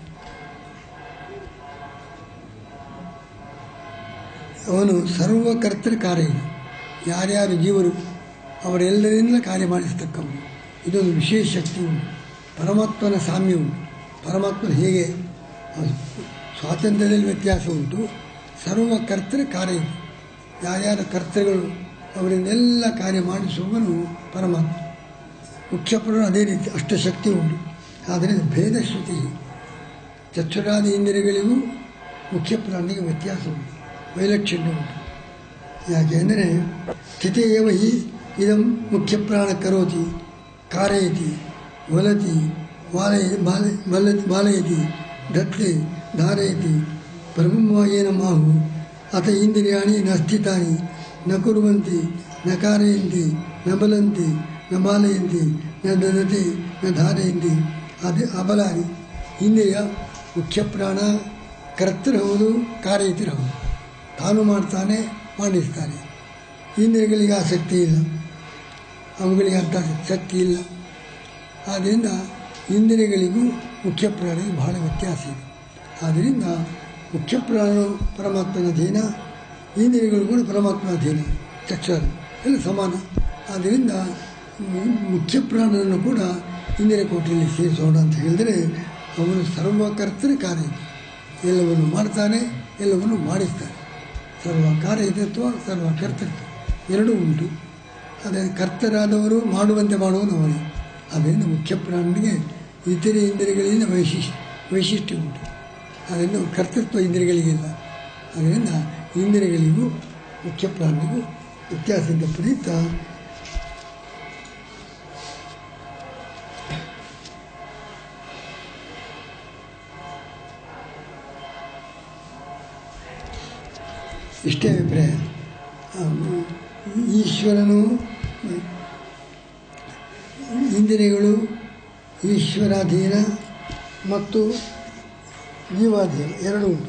ಅವನು ಸರ್ವಕರ್ತೃ ಕಾರ್ಯ ಯಾರ್ಯಾರು ಜೀವರು ಅವರೆಲ್ಲರಿಂದ ಕಾರ್ಯ ಮಾಡಿಸ್ತಕ್ಕವನು ಇದೊಂದು ವಿಶೇಷ ಶಕ್ತಿ ಉಂಟು ಪರಮಾತ್ಮನ ಸಾಮ್ಯ ಉಂಟು ಪರಮಾತ್ಮನ ಹೇಗೆ ಅವನು ಸ್ವಾತಂತ್ರ್ಯದಲ್ಲಿ ವ್ಯತ್ಯಾಸ ಉಂಟು ಸರ್ವಕರ್ತೃ ಕಾರ್ಯ ಯಾರ್ಯಾರ ಕರ್ತೃಗಳು ಅವರಿಂದೆಲ್ಲ ಕಾರ್ಯ ಮಾಡಿಸುವವನು ಪರಮಾತ್ಮ ಮುಖ್ಯ ಪುರಾಣ ಅದೇ ರೀತಿ ಅಷ್ಟು ಶಕ್ತಿ ಉಂಟು ಆದರೆ ಭೇದ ಶ್ರುತಿ ಚಕ್ಷುರಾದಿ ಇಂದ್ರಿಯಗಳಿಗೂ ಮುಖ್ಯ ಪ್ರಾಣಿಗೆ ವ್ಯತ್ಯಾಸ ಉಂಟು ವೈಲಕ್ಷಣ್ಯ ಉಂಟು ಯಾಕೆ ಅಂದರೆ ಸ್ಥಿತಿಯೇವ ಹಿ ಇದಂ ಮುಖ್ಯ ಪ್ರಾಣ ಕರೋತಿ कारयति वलति वालय बाल वलति बालयति धत्ते धारयति प्रभुमयेन माहु अथ इन्द्रियाणि न स्थितानि न कुर्वन्ति न कारयन्ति न बलन्ति न बालयन्ति न ददति न धारयन्ति ಅದ ಅಬಲಾನಿ ಇಂದ್ರಿಯ ಮುಖ್ಯ ಪ್ರಾಣ ಕರ್ತೃ ಹೌದು ಕಾರ್ಯತಿರ್ ಹೌದು ತಾನು ಮಾಡ್ತಾನೆ ಮಾಡಿಸ್ತಾನೆ ಇಂದ್ರಿಯಗಳಿಗೆ ಆಸಕ್ತಿ ಇಲ್ಲ ಅವುಗಳಿಗೆ ಅಂತ ಶಕ್ತಿ ಇಲ್ಲ ಆದ್ದರಿಂದ ಇಂದ್ರಿಯಗಳಿಗೂ ಮುಖ್ಯ ಪ್ರಾಣಿಗೂ ಬಹಳ ವ್ಯತ್ಯಾಸ ಇದೆ ಆದ್ದರಿಂದ ಮುಖ್ಯ ಪ್ರಾಣರು ಪರಮಾತ್ಮನ ಅಧೀನ ಇಂದ್ರಿಯಗಳು ಕೂಡ ಪರಮಾತ್ಮನ ಅಧೀನ ಚಕ್ಷರು ಎಲ್ಲ ಸಮಾನ ಆದ್ದರಿಂದ ಮು- ಮುಖ್ಯ ಪ್ರಾಣನನ್ನು ಕೂಡ ಇಂದ್ರಿಯ ಕೋಟೆಯಲ್ಲಿ ಸೇರಿಸೋಣ ಅಂತ ಹೇಳಿದರೆ ಅವನು ಸರ್ವಕರ್ತೃ ಕಾರ್ಯ ಎಲ್ಲವನ್ನು ಮಾಡ್ತಾನೆ ಎಲ್ಲವನ್ನು ಮಾಡಿಸ್ತಾನೆ ಸರ್ವ ಕಾರ್ಯತತ್ವ ಸರ್ವ ಕರ್ತೃತ್ವ ಎರಡೂ ಉಂಟು ಅದೇ ಕರ್ತರಾದವರು ಮಾಡುವಂತೆ ಮಾಡುವನು ಅವನೇ ಅದರಿಂದ ಮುಖ್ಯ ಪ್ರಾಣನಿಗೆ ಇತರೆ ಇಂದ್ರಿಯಗಳಿಂದ ವೈಶಿಷ್ಟ್ಯ ವೈಶಿಷ್ಟ್ಯ ಉಂಟು ಅದರಿಂದ ಕರ್ತೃತ್ವ ಇಂದ್ರಿಯಗಳಿಗಿಲ್ಲ ಅದರಿಂದ ಇಂದ್ರಿಯಗಳಿಗೂ ಮುಖ್ಯ ಪ್ರಾಣನಿಗೂ ವ್ಯತ್ಯಾಸದಿಂದ ಪ್ರೀತ ಇಷ್ಟೇ ಅಭಿಪ್ರಾಯ ಆ, ಈಶ್ವರನು ಇಂದ್ರಿಯಗಳು ಈಶ್ವರಾಧೀನ ಮತ್ತು ಜೀವಾಧೀನ ಎರಡೂ ಉಂಟು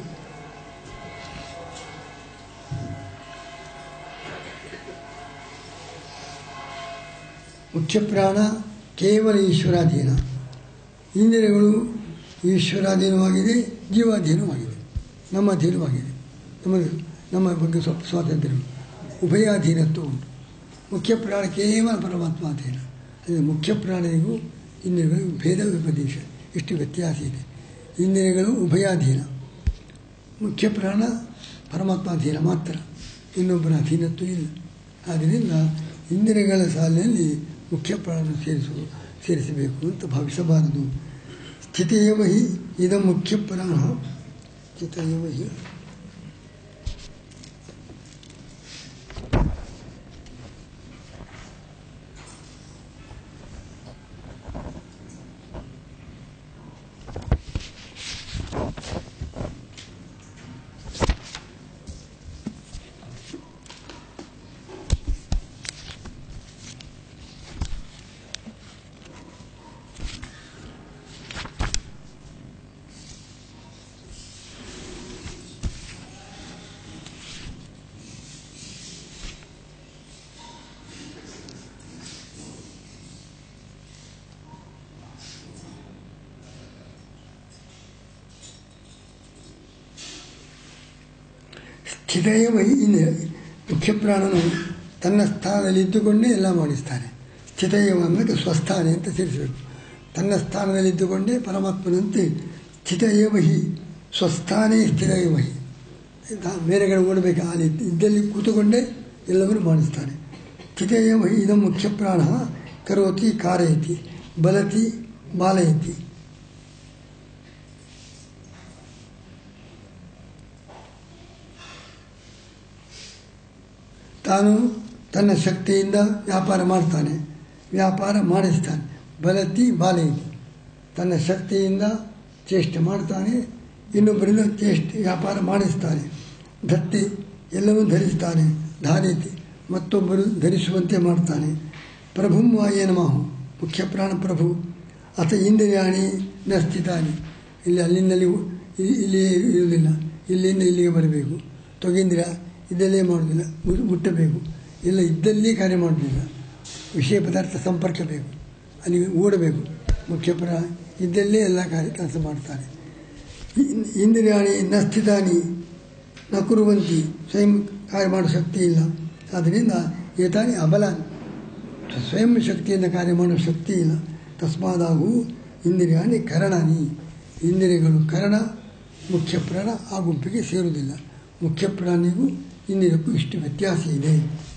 ಮುಖ್ಯ ಪ್ರಾಣ ಕೇವಲ ಈಶ್ವರಾಧೀನ ಇಂದ್ರಿಯಗಳು ಈಶ್ವರಾಧೀನವಾಗಿದೆ ಜೀವಾಧೀನವಾಗಿದೆ ನಮ್ಮ ಅಧೀನವಾಗಿದೆ ನಮ್ಮ ನಮ್ಮ ಬಗ್ಗೆ ಸ್ವಲ್ಪ ಸ್ವಾತಂತ್ರ್ಯ ಉಂಟು ಉಭಯಾಧೀನತ್ವ ಉಂಟು ಮುಖ್ಯ ಪ್ರಾಣ ಕೇವಲ ಪರಮಾತ್ಮ ಅಧೀನ ಅದು ಮುಖ್ಯ ಪ್ರಾಣಿಗೂ ಇಂದ್ರಿಯಗಳಿಗೂ ಭೇದ ಉಪದೇಶ ಇಷ್ಟು ವ್ಯತ್ಯಾಸ ಇದೆ ಇಂದ್ರಿಯಗಳು ಉಭಯಾಧೀನ ಮುಖ್ಯ ಪ್ರಾಣ ಪರಮಾತ್ಮಾಧೀನ ಮಾತ್ರ ಇನ್ನೊಬ್ಬರ ಅಧೀನತ್ವ ಇಲ್ಲ ಆದ್ದರಿಂದ ಇಂದ್ರಿಯಗಳ ಸಾಲಿನಲ್ಲಿ ಮುಖ್ಯ ಪ್ರಾಣ ಸೇರಿಸುವ ಸೇರಿಸಬೇಕು ಅಂತ ಭಾವಿಸಬಾರದು ಸ್ಥಿತಿಯವ ಹಿ ಇದ ಮುಖ್ಯ ಪ್ರಾಣ ಸ್ಥಿತಿಯವ ಹಿ ಸ್ಥಿತೆಯ ವೈ ಇಂದ್ರ ಮುಖ್ಯ ಪ್ರಾಣನು ತನ್ನ ಸ್ಥಾನದಲ್ಲಿ ಇದ್ದುಕೊಂಡೇ ಎಲ್ಲ ಮಾಡಿಸ್ತಾನೆ ಸ್ಥಿತೆಯವ ಅಂದರೆ ಸ್ವಸ್ಥಾನೆ ಅಂತ ಸೇರಿಸಬೇಕು ತನ್ನ ಸ್ಥಾನದಲ್ಲಿ ಇದ್ದುಕೊಂಡೇ ಪರಮಾತ್ಮನಂತೆ ಸ್ಥಿತಯವ ಹಿ ಸ್ವಸ್ಥಾನೇ ಸ್ಥಿತಯವ ಹಿ ತಾ- ಮೇರೆಗಡೆ ಓಡಬೇಕು ಅಲ್ಲಿ ಇದ್ದಲ್ಲಿ ಕೂತುಕೊಂಡೇ ಎಲ್ಲವನ್ನು ಮಾಡಿಸ್ತಾನೆ ಚಿತೆಯವ ಇದ ಮುಖ್ಯ ಪ್ರಾಣ ಕರೋತಿ ಕಾರಯತಿ ಬಲತಿ ಬಾಲಯತಿ ತಾನು ತನ್ನ ಶಕ್ತಿಯಿಂದ ವ್ಯಾಪಾರ ಮಾಡ್ತಾನೆ ವ್ಯಾಪಾರ ಮಾಡಿಸ್ತಾನೆ ಬಲತಿ ಬಾಲಯತಿ ತನ್ನ ಶಕ್ತಿಯಿಂದ ಚೇಷ್ಟೆ ಮಾಡ್ತಾನೆ ಇನ್ನೊಬ್ಬರಿಂದ ಚೇಷ್ಟೆ ವ್ಯಾಪಾರ ಮಾಡಿಸ್ತಾನೆ ಧತ್ತಿ ಎಲ್ಲವೂ ಧರಿಸ್ತಾನೆ ಧಾರಯತಿ ಮತ್ತೊಬ್ಬರು ಧರಿಸುವಂತೆ ಮಾಡ್ತಾನೆ ಪ್ರಭುಂ ವಾಯೇ ನಮಃ ಮುಖ್ಯ ಪ್ರಾಣ ಪ್ರಭು ಅಥ ಇಂದ್ರಿಯಾಣಿ ನ ಸ್ಥಿತಾನಿ ಇಲ್ಲಿ ಅಲ್ಲಿಂದಲ್ಲಿ ಇ- ಇಲ್ಲಿ ಇರುವುದಿಲ್ಲ ಇಲ್ಲಿಂದ ಇಲ್ಲಿಗೆ ಬರಬೇಕು ತೊಗೇಂದ್ರ ಇದಲ್ಲೇ ಮಾಡೋದಿಲ್ಲ ಮು- ಮುಟ್ಟಬೇಕು ಇಲ್ಲ ಇದ್ದಲ್ಲಿ ಕಾರ್ಯ ಮಾಡೋದಿಲ್ಲ ವಿಷಯ ಪದಾರ್ಥ ಸಂಪರ್ಕ ಬೇಕು ಅಲ್ಲಿ ಓಡಬೇಕು ಮುಖ್ಯ ಪ್ರಾಣ ಇದ್ದಲ್ಲೇ ಎಲ್ಲ ಕಾರ್ಯ ಕೆಲಸ ಮಾಡ್ತಾನೆ ಇನ್- ಇಂದ್ರಿಯಾಣಿ ನ ಸ್ಥಿತಾನಿ ನ ಕುರುವಂತಿ ಸ್ವಯಂ ಕಾರ್ಯ ಮಾಡೋ ಶಕ್ತಿ ಇಲ್ಲ ಆದ್ದರಿಂದ ಏತಾನಿ ಅಬಲ ಸ್ವಯಂ ಶಕ್ತಿಯಿಂದ ಕಾರ್ಯ ಮಾಡೋ ಶಕ್ತಿ ಇಲ್ಲ ತಸ್ಮಾದಾಗೂ ಇಂದ್ರಿಯಾಣಿ ಕರಣನಿ ಇಂದ್ರಿಯಗಳು ಕರಣ ಮುಖ್ಯ ಪ್ರಾಣ ಆ ಗುಂಪಿಗೆ ಸೇರುವುದಿಲ್ಲ ಮುಖ್ಯ ಪ್ರಾಣಿಗೂ ಇಂದ್ರಿಯಕ್ಕೂ ಇಷ್ಟು ವ್ಯತ್ಯಾಸ ಇದೆ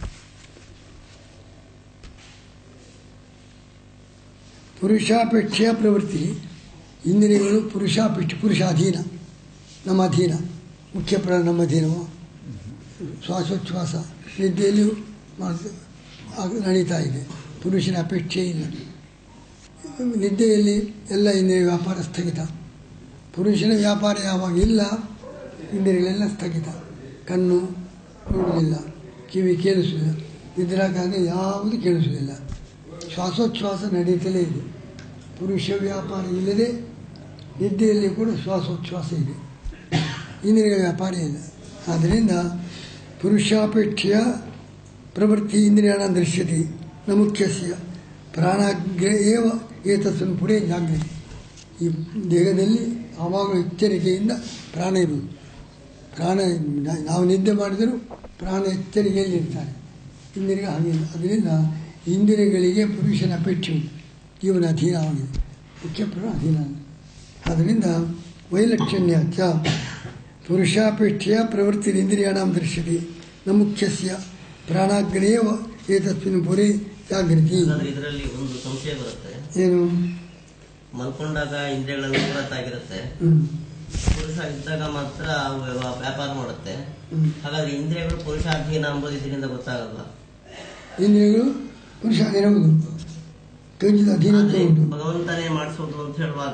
ಪುರುಷಾಪೇಕ್ಷೆಯ ಪ್ರವೃತ್ತಿ ಇಂದ್ರಿಯಗಳು ಪುರುಷಾಪೇಕ್ಷೆ ಪುರುಷ ಅಧೀನ ನಮ್ಮ ಅಧೀನ ಮುಖ್ಯ ಪ್ರಾಣ ನಮ್ಮ ಅಧೀನವೋ ಶ್ವಾಸೋಚ್ಛ್ವಾಸ ನಿದ್ದೆಯಲ್ಲಿಯೂ ಮಾಡ್- ಆಗ ನಡೀತಾ ಇದೆ ಪುರುಷನ ಅಪೇಕ್ಷೆ ಇಲ್ಲ ನಿದ್ದೆಯಲ್ಲಿ ಎಲ್ಲ ಇಂದ್ರಿಯ ವ್ಯಾಪಾರ ಸ್ಥಗಿತ ಪುರುಷನ ವ್ಯಾಪಾರ ಯಾವಾಗ ಇಲ್ಲ ಇಂದ್ರಿಯಗಳೆಲ್ಲ ಸ್ಥಗಿತ ಕಣ್ಣು ನೋಡುವುದಿಲ್ಲ ಕಿವಿ ಕೇಳಿಸುವುದಿಲ್ಲ ನಿದ್ರಾಕಾಗ ಯಾವುದು ಕೇಳಿಸುವುದಿಲ್ಲ ಶ್ವಾಸೋಚ್ಛ್ವಾಸ ನಡೀತಲೇ ಇದೆ ಪುರುಷ ವ್ಯಾಪಾರ ಇಲ್ಲದೆ ನಿದ್ದೆಯಲ್ಲಿ ಕೂಡ ಶ್ವಾಸೋಚ್ಛ್ವಾಸ ಇದೆ ಇಂದ್ರಿಯಗಳ ವ್ಯಾಪಾರ ಇಲ್ಲ ಆದ್ದರಿಂದ ಪುರುಷಾಪೇಕ್ಷೆಯ ಪ್ರವೃತ್ತಿ ಇಂದ್ರಿಯಾಣ ದೃಶ್ಯತೆ ನ ಮುಖ್ಯಸ್ಯ ಪ್ರಾಣಾಗ್ರ ಏವ ಏತಸ್ಸನ್ನು ಪುರೇ ಜಾಗೃತಿ ಈ ದೇಹದಲ್ಲಿ ಆವಾಗಲೂ ಎಚ್ಚರಿಕೆಯಿಂದ ಪ್ರಾಣ ಇರುವುದು ಪ್ರಾಣ ನಾವು ನಿದ್ದೆ ಮಾಡಿದರೂ ಪ್ರಾಣ ಎಚ್ಚರಿಕೆಯಲ್ಲಿ ಇರ್ತಾರೆ ಇಂದ್ರಿಯ ಹಾಗಿಲ್ಲ ಅದರಿಂದ ಇಂದ್ರಿಯಗಳಿಗೆ ಪುರುಷನ ಅಪೇಕ್ಷೆ ಉಂಟು ಜೀವನ ಅಧೀನವಾಗಿದೆ ಮುಖ್ಯ ಪ್ರಾಣ ಅಧೀನ ಆದ್ದರಿಂದ ವೈಲಕ್ಷಣ್ಯ ಚ ಪುರುಷಾಪೇಕ್ಷೆಯ ಪ್ರವೃತ್ತಿ ಇಂದ್ರಿಯಾಣಾಂ ದೃಶ್ಯತೆ ನ ಮುಖ್ಯಸ್ಯ ಪ್ರಾಣಾಗ್ರೇವ ಏತಸ್ಮಿನ್ ಪುರೇ ಜಾಗೃತಿ ಹಾಗಾದ್ರೆ ಇದರಲ್ಲಿ ಒಂದು ಸಂಶಯ ಬರುತ್ತೆ ಏನು ಮಲ್ಕೊಂಡಾಗ ಇಂದ್ರಿಯಗಳೆಲ್ಲ ಪೂರತ್ತಾಗಿರುತ್ತೆ ಹ್ಮ್. ಪುರುಷ ಇದ್ದಾಗ ಮಾತ್ರ ಅವು ವ್ಯವ- ವ್ಯಾಪಾರ ಮಾಡುತ್ತೆ ಹ್ಮ್. ಹಾಗಾದ್ರೆ ಇಂದ್ರಿಯಗಳು ಪುರುಷಾಧೀನ ಎಂಬುದು ಇದರಿಂದ ಗೊತ್ತಾಗಲ್ಲ ಇಂದ್ರಿಯಗಳು ಪುರುಷ ಇರುವುದು ಕಿಂಚಿತ್ ಅಧೀನತೆ ಆದ್ರೆ ಉಂಟು ಭಗವಂತನೇ ಮಾಡಿಸೋದು ಅಂತ ಹೇಳುವಾಗ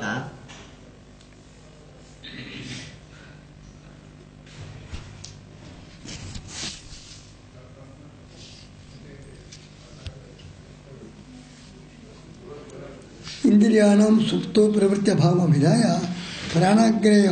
ಇಂದ್ರಿಯಾಣಾಂ ಸುಪ್ತೋ ಪ್ರವೃತ್ತಿಯ ಭಾವ ವಿಧಾಯ ಪ್ರಾಣಾಗ್ರಯ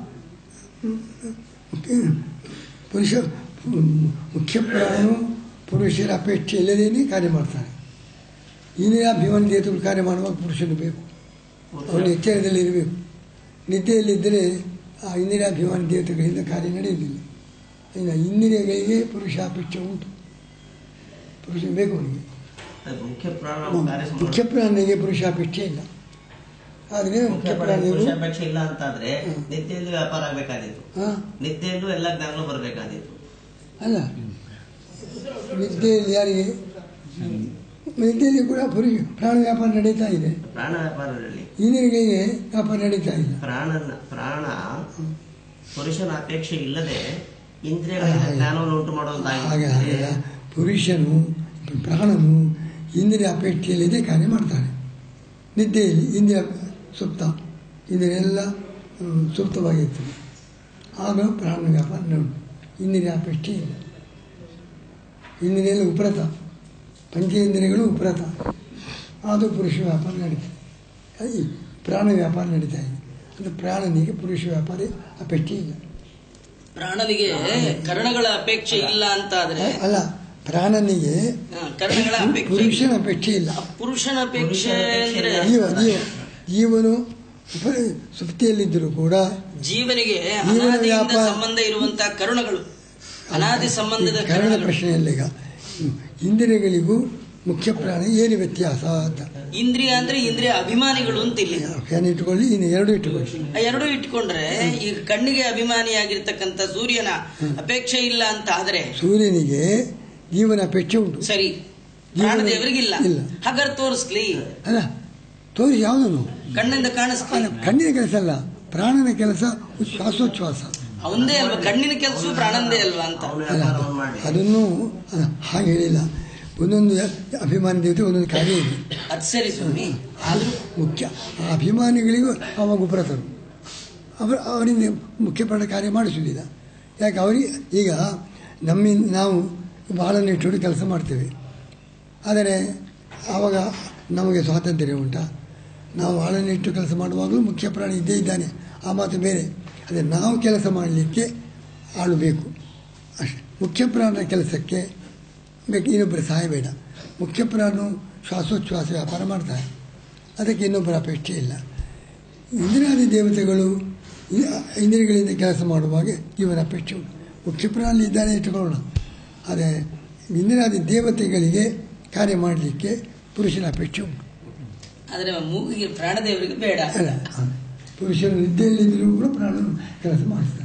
ಪುರುಷ ಮುಖ್ಯ ಪ್ರಾಣನು ಪುರುಷರ ಅಪೇಕ್ಷೆ ಇಲ್ಲದೇನೆ ಕಾರ್ಯ ಮಾಡ್ತಾನೆ ಇಂದ್ರಿಯಾಭಿಮಾನ ದೇಹಗಳು ಕಾರ್ಯ ಮಾಡುವಾಗ ಪುರುಷನು ಬೇಕು ಅವನು ಎಚ್ಚರದಲ್ಲಿ ಇರಬೇಕು ನಿದ್ದೆಯಲ್ಲಿದ್ದರೆ ಆ ಇಂದ್ರಿಯಾಭಿಮಾನ ದೇವತೆಗಳಿಂದ ಕಾರ್ಯ ನಡೆಯುವುದಿಲ್ಲ ಇನ್ನು ಇಂದ್ರಿಯಗಳಿಗೆ ಪುರುಷ ಅಪೇಕ್ಷೆ ಉಂಟು ಪುರುಷ ಬೇಕು ಅವನಿಗೆ ಅದು ಮುಖ್ಯ ಪ್ರಾಣ ಕಾರ್ಯ ಮುಖ್ಯ ಪ್ರಾಣಿಗೆ ಪುರುಷಾಪೇಕ್ಷೆ ಇಲ್ಲ ಆದರೆ ಮುಖ್ಯ ಮುಖ್ಯ ಪ್ರಾಣ ಪ್ರಾಣಿಗಳು ಪುರುಷಾಪೇಕ್ಷೆ ಇಲ್ಲ ಅಂತಾದ್ರೆ ನಿದ್ದೆಯಲ್ಲೂ ವ್ಯಾಪಾರ ಆಗ್ಬೇಕಾದಿತ್ತು ಹಾಂ ನಿದ್ದೆಯಲ್ಲೂ ಎಲ್ಲ ಜ್ಞಾನಗಳು ಬರಬೇಕಾದಿತ್ತು ಅಲ್ಲ ವಿದ್ಯೆಯಲ್ಲಿ ಯಾರಿಗೆ ವಿದ್ಯೆಯಲ್ಲಿ ಕೂಡ ಪುರುಷ ಪ್ರಾಣ ವ್ಯಾಪಾರ ನಡೀತಾ ಇದೆ ಪ್ರಾಣ ವ್ಯಾಪಾರದಲ್ಲಿ ಇಂದ್ರಿಯಗಳಿಗೆ ವ್ಯಾಪಾರ ನಡೀತಾ ಇಲ್ಲ ಪ್ರಾಣನ ಪ್ರಾಣ ಪುರುಷನ ಅಪೇಕ್ಷೆ ಇಲ್ಲದೆ ಇಂದ್ರಿಯಗಳಿಂದ ಹಾಗೆ. ಜ್ಞಾನವನ್ನು ಉಂಟು ಹಾಗೆ ಹಾಗೆ ಮಾಡುವಂತಾಗಿದೆ ಪುರುಷನು ಪ್ರಾಣನು ಇಂದ್ರಿಯ ಅಪೇಕ್ಷೆಯಲ್ಲಿದೆ ಕಾರ್ಯ ಮಾಡ್ತಾನೆ ನಿದ್ದೆಯಲ್ಲಿ ಇಂದ್ರಿಯ ಸುಪ್ತ ಇಂದ್ರಿಯ ಎಲ್ಲ ಹ್ಮ್, ಸುಪ್ತವಾಗಿರ್ತದೆ ಆಗ ಪ್ರಾಣ ವ್ಯಾಪಾರ ನೋಡು ಇಂದ್ರಿಯ ಅಪೇಕ್ಷೆ ಇಲ್ಲ ಇಂದ್ರಿಯಲ್ಲಿ ಉಪರತ ಪಂಚೇಂದ್ರಿಯಗಳು ಉಪರತ ಅದು ಪುರುಷ ವ್ಯಾಪಾರ ನಡೀತದೆ ಹಾಗೆ ಪ್ರಾಣ ವ್ಯಾಪಾರ ನಡೀತಾ ಇದೆ ಅದು ಪ್ರಾಣನಿಗೆ ಪುರುಷ ವ್ಯಾಪಾರ ಅಪೇಕ್ಷೆ ಇಲ್ಲ ಪ್ರಾಣನಿಗೆ ಕರ್ಣಗಳ ಅಪೇಕ್ಷೆ ಇಲ್ಲ ಅಂತಾದ್ರೆ ಅಲ್ಲ ಪ್ರಾಣನಿಗೆ ಹ, ಕರ್ಣಗಳ ಅಪೇಕ್ಷೆ ಪುರುಷನ ಅಪೇಕ್ಷೆ ಇಲ್ಲ ಪುರುಷನ ಅಪೇಕ್ಷೆ ಪುರುಷನ ಅಪೇಕ್ಷೆ ಅಂದ್ರೆ ಇಲ್ಲ. ಜೀವ ಜೀವ ಜೀವನು ಉಪ- ಸುಪ್ತಿಯಲ್ಲಿದ್ದರೂ ಕೂಡ ಜೀವನಿಗೆ ಜೀವನ ಅನಾದಿಯಿಂದ ವ್ಯಾಪಾರ- ಸಂಬಂಧ ಇರುವಂತಹ ಕರುಣಗಳು ಅನಾದಿ ಸಂಬಂಧದ ಕನ್ನಡ ಕರುಣಗಳು ಪ್ರಶ್ನೆ ಇಲ್ಲ ಈಗ ಇಂದ್ರಿಯಗಳಿಗೂ ಮುಖ್ಯ ಪ್ರಾಣ ಏನು ವ್ಯತ್ಯಾಸ ಅಂತ ಇಂದ್ರಿಯ ಅಂದ್ರೆ ಇಂದ್ರಿಯ ಅಭಿಮಾನಿಗಳು ಅಂತ ಇಲ್ಲಿ ಫ್ಯಾನ್ ಇಟ್ಕೊಳ್ಳಿ ಇನ್ನು ಎರಡು ಇಟ್ಟುಕೊಳ್ಳಿ ಆ ಎರಡೂ ಇಟ್ಕೊಂಡ್ರೆ ಈಗ ಕಣ್ಣಿಗೆ ಅಭಿಮಾನಿಯಾಗಿರ್ತಕ್ಕಂಥ ಸೂರ್ಯನ ಅಪೇಕ್ಷೆ ಇಲ್ಲ ಅಂತ ಆದ್ರೆ ಸೂರ್ಯನಿಗೆ ಜೀವನ ಅಪೇಕ್ಷೆ ಉಂಟು ಸರಿ ಜೀವನ- ಪ್ರಾಣದೇವರಿಗಿಲ್ಲ ಇಲ್ಲ. ಹಾಗಾದ್ರೆ ತೋರಿಸ್ಲಿ ಅಲ್ಲ ತೋರಿಸಿ ಯಾವುದನ್ನು ಕಣ್ಣಿಂದ ಕಾಣಿಸ್ಲಿ ಅಲ್ಲ ಕಣ್ಣಿನ ಕೆಲಸ ಅಲ್ಲ ಪ್ರಾಣನ ಕೆಲಸ ಶ್ವಾಸೋಚ್ಛ್ವಾಸ ಅವಂದೇ ಅಲ್ವಾ ಕಣ್ಣಿನ ಕೆಲಸವು ಪ್ರಾಣಂದೇ ಅಲ್ವಾ ಅಂತ ಅವನು ಅಲ್ಲ ವ್ಯಾಪಾರವನ್ನು ಮಾಡಿ ಅದನ್ನು ಅಲ್ಲ, ಹಾಗೆ ಹೇಳಿಲ್ಲ ಒಂದೊಂದು ಅಭಿಮಾನಿ ದೇವತೆ ಒಂದೊಂದು ಕಾರ್ಯ ಇದೆ ಅದ್ ಸರಿ ಸ್ವಾಮಿ ಆದ್ರೂ ಮುಖ್ಯ ಆ ಅಭಿಮಾನಿಗಳಿಗೂ ಅವ ಗುಪ್ರತರು ಅವರು ಅವರಿಂದ ಮುಖ್ಯ ಪ್ರಾಣ ಕಾರ್ಯ ಮಾಡಿಸುವುದಿಲ್ಲ ಯಾಕೆ ಅವರಿಗೆ ಈಗ ನಮ್ಮಿಂದ ನಾವು ಬಾಳನ್ನು ಇಟ್ಟುಕೊಂಡು ಕೆಲಸ ಮಾಡ್ತೇವೆ ಆದರೆ ಆವಾಗ ನಮಗೆ ಸ್ವಾತಂತ್ರ್ಯ ಉಂಟಾ ನಾವು ಬಾಳನ್ನು ಇಟ್ಟು ಕೆಲಸ ಮಾಡುವಾಗಲೂ ಮುಖ್ಯ ಪ್ರಾಣಿ ಇದ್ದೇ ಇದ್ದಾನೆ ಆ ಮಾತು ಬೇರೆ ಅದೇ ನಾವು ಕೆಲಸ ಮಾಡಲಿಕ್ಕೆ ಆಳು ಬೇಕು ಅಷ್ಟೆ ಮುಖ್ಯ ಪ್ರಾಣನ ಕೆಲಸಕ್ಕೆ ಬೇಕು ಇನ್ನೊಬ್ಬರ ಸಹಾಯ ಬೇಡ ಮುಖ್ಯ ಪ್ರಾಣನು ಶ್ವಾಸೋಚ್ಛ್ವಾಸ ವ್ಯಾಪಾರ ಮಾಡ್ತಾರೆ ಅದಕ್ಕೆ ಇನ್ನೊಬ್ಬರ ಅಪೇಕ್ಷೆ ಇಲ್ಲ ಇಂದ್ರಿಯಾದಿ ದೇವತೆಗಳು ಈ- ಇಂದ್ರಿಯಗಳಿಂದ ಕೆಲಸ ಮಾಡುವಾಗ ಇವನ ಅಪೇಕ್ಷೆ ಉಂಟು ಮುಖ್ಯ ಪ್ರಾಣಿ ಇದ್ದಾನೆ ಇಟ್ಟುಕೊಳ್ಳೋಣ ಆದರೆ ಇಂದ್ರಿಯಾದಿ ದೇವತೆಗಳಿಗೆ ಕಾರ್ಯ ಮಾಡಲಿಕ್ಕೆ ಪುರುಷನ ಅಪೇಕ್ಷೆ ಉಂಟು ಆದ್ರೆ ಮೂಗಿಗೆ ಪ್ರಾಣದೇವರಿಗೆ ಬೇಡ ಅಲ್ಲ ಹ. ಪುರುಷರು ನಿದ್ದೆಯಲ್ಲಿದ್ದರೂ ಕೂಡ ಪ್ರಾಣನು ಕೆಲಸ ಮಾಡಿಸ್ತಾನೆ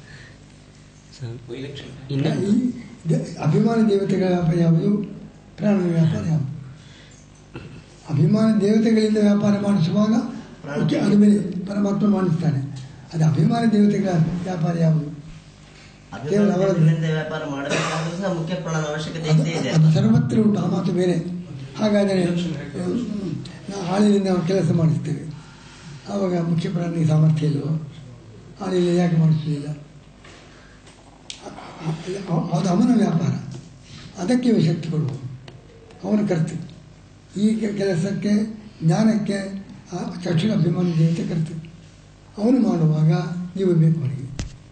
ಇನ್ನು ಈ ದ- ಅಭಿಮಾನ ದೇವತೆಗಳ ವ್ಯಾಪಾರ ಯಾವುದು ಪ್ರಾಣನ ವ್ಯಾಪಾರ ಯಾವುದು ಅಭಿಮಾನ ದೇವತೆಗಳಿಂದ ವ್ಯಾಪಾರ ಮಾಡಿಸುವಾಗ ಮುಖ್ಯ ಅದು ಮೇಲೆ ಪರಮಾತ್ಮ ಮಾಡಿಸ್ತಾನೆ ಅದು ಅಭಿಮಾನ ದೇವತೆಗಳ ವ್ಯಾಪಾರ ಯಾವುದು ಕೇವಲ ಅವರ ಅಭಿಮಾನದಿಂದ ವ್ಯಾಪಾರ ಮಾಡಬೇಕಾದ್ರೂ ಸಹ ಮುಖ್ಯ ಪ್ರಾಣನ ಅವಶ್ಯಕತೆ ಅದು ಇದ್ದೇ ಇದೆ ಅದು ಸರ್ವತ್ರ ಉಂಟು ಆ ಮಾತು ಬೇರೆ ಹಾಗಾದರೆ ಹ್ಮ್, ನಾವು ಹಾಲಿನಿಂದ ನಾವು ಕೆಲಸ ಮಾಡಿಸ್ತೇವೆ ಆವಾಗ ಮುಖ್ಯ ಪ್ರಾಣಿಗೆ ಸಾಮರ್ಥ್ಯ ಇಲ್ವೋ ಹಾಲಿಲ್ಲ ಯಾಕೆ ಮಾಡಿಸಲಿಲ್ಲ ಅದು ಅವನ ವ್ಯಾಪಾರ ಅದಕ್ಕೆ ಶಕ್ತಿ ಕೊಡುವ ಅವನ ಕರ್ತವ್ಯ ಈ ಕೆ- ಕೆಲಸಕ್ಕೆ ಜ್ಞಾನಕ್ಕೆ ಆ ಚಕ್ಷುರ ಅಭಿಮಾನಿ ದೇವತೆ ಕರ್ತವ್ಯ ಅವನು ಮಾಡುವಾಗ ನೀವು ಬೇಕು ಅವನಿಗೆ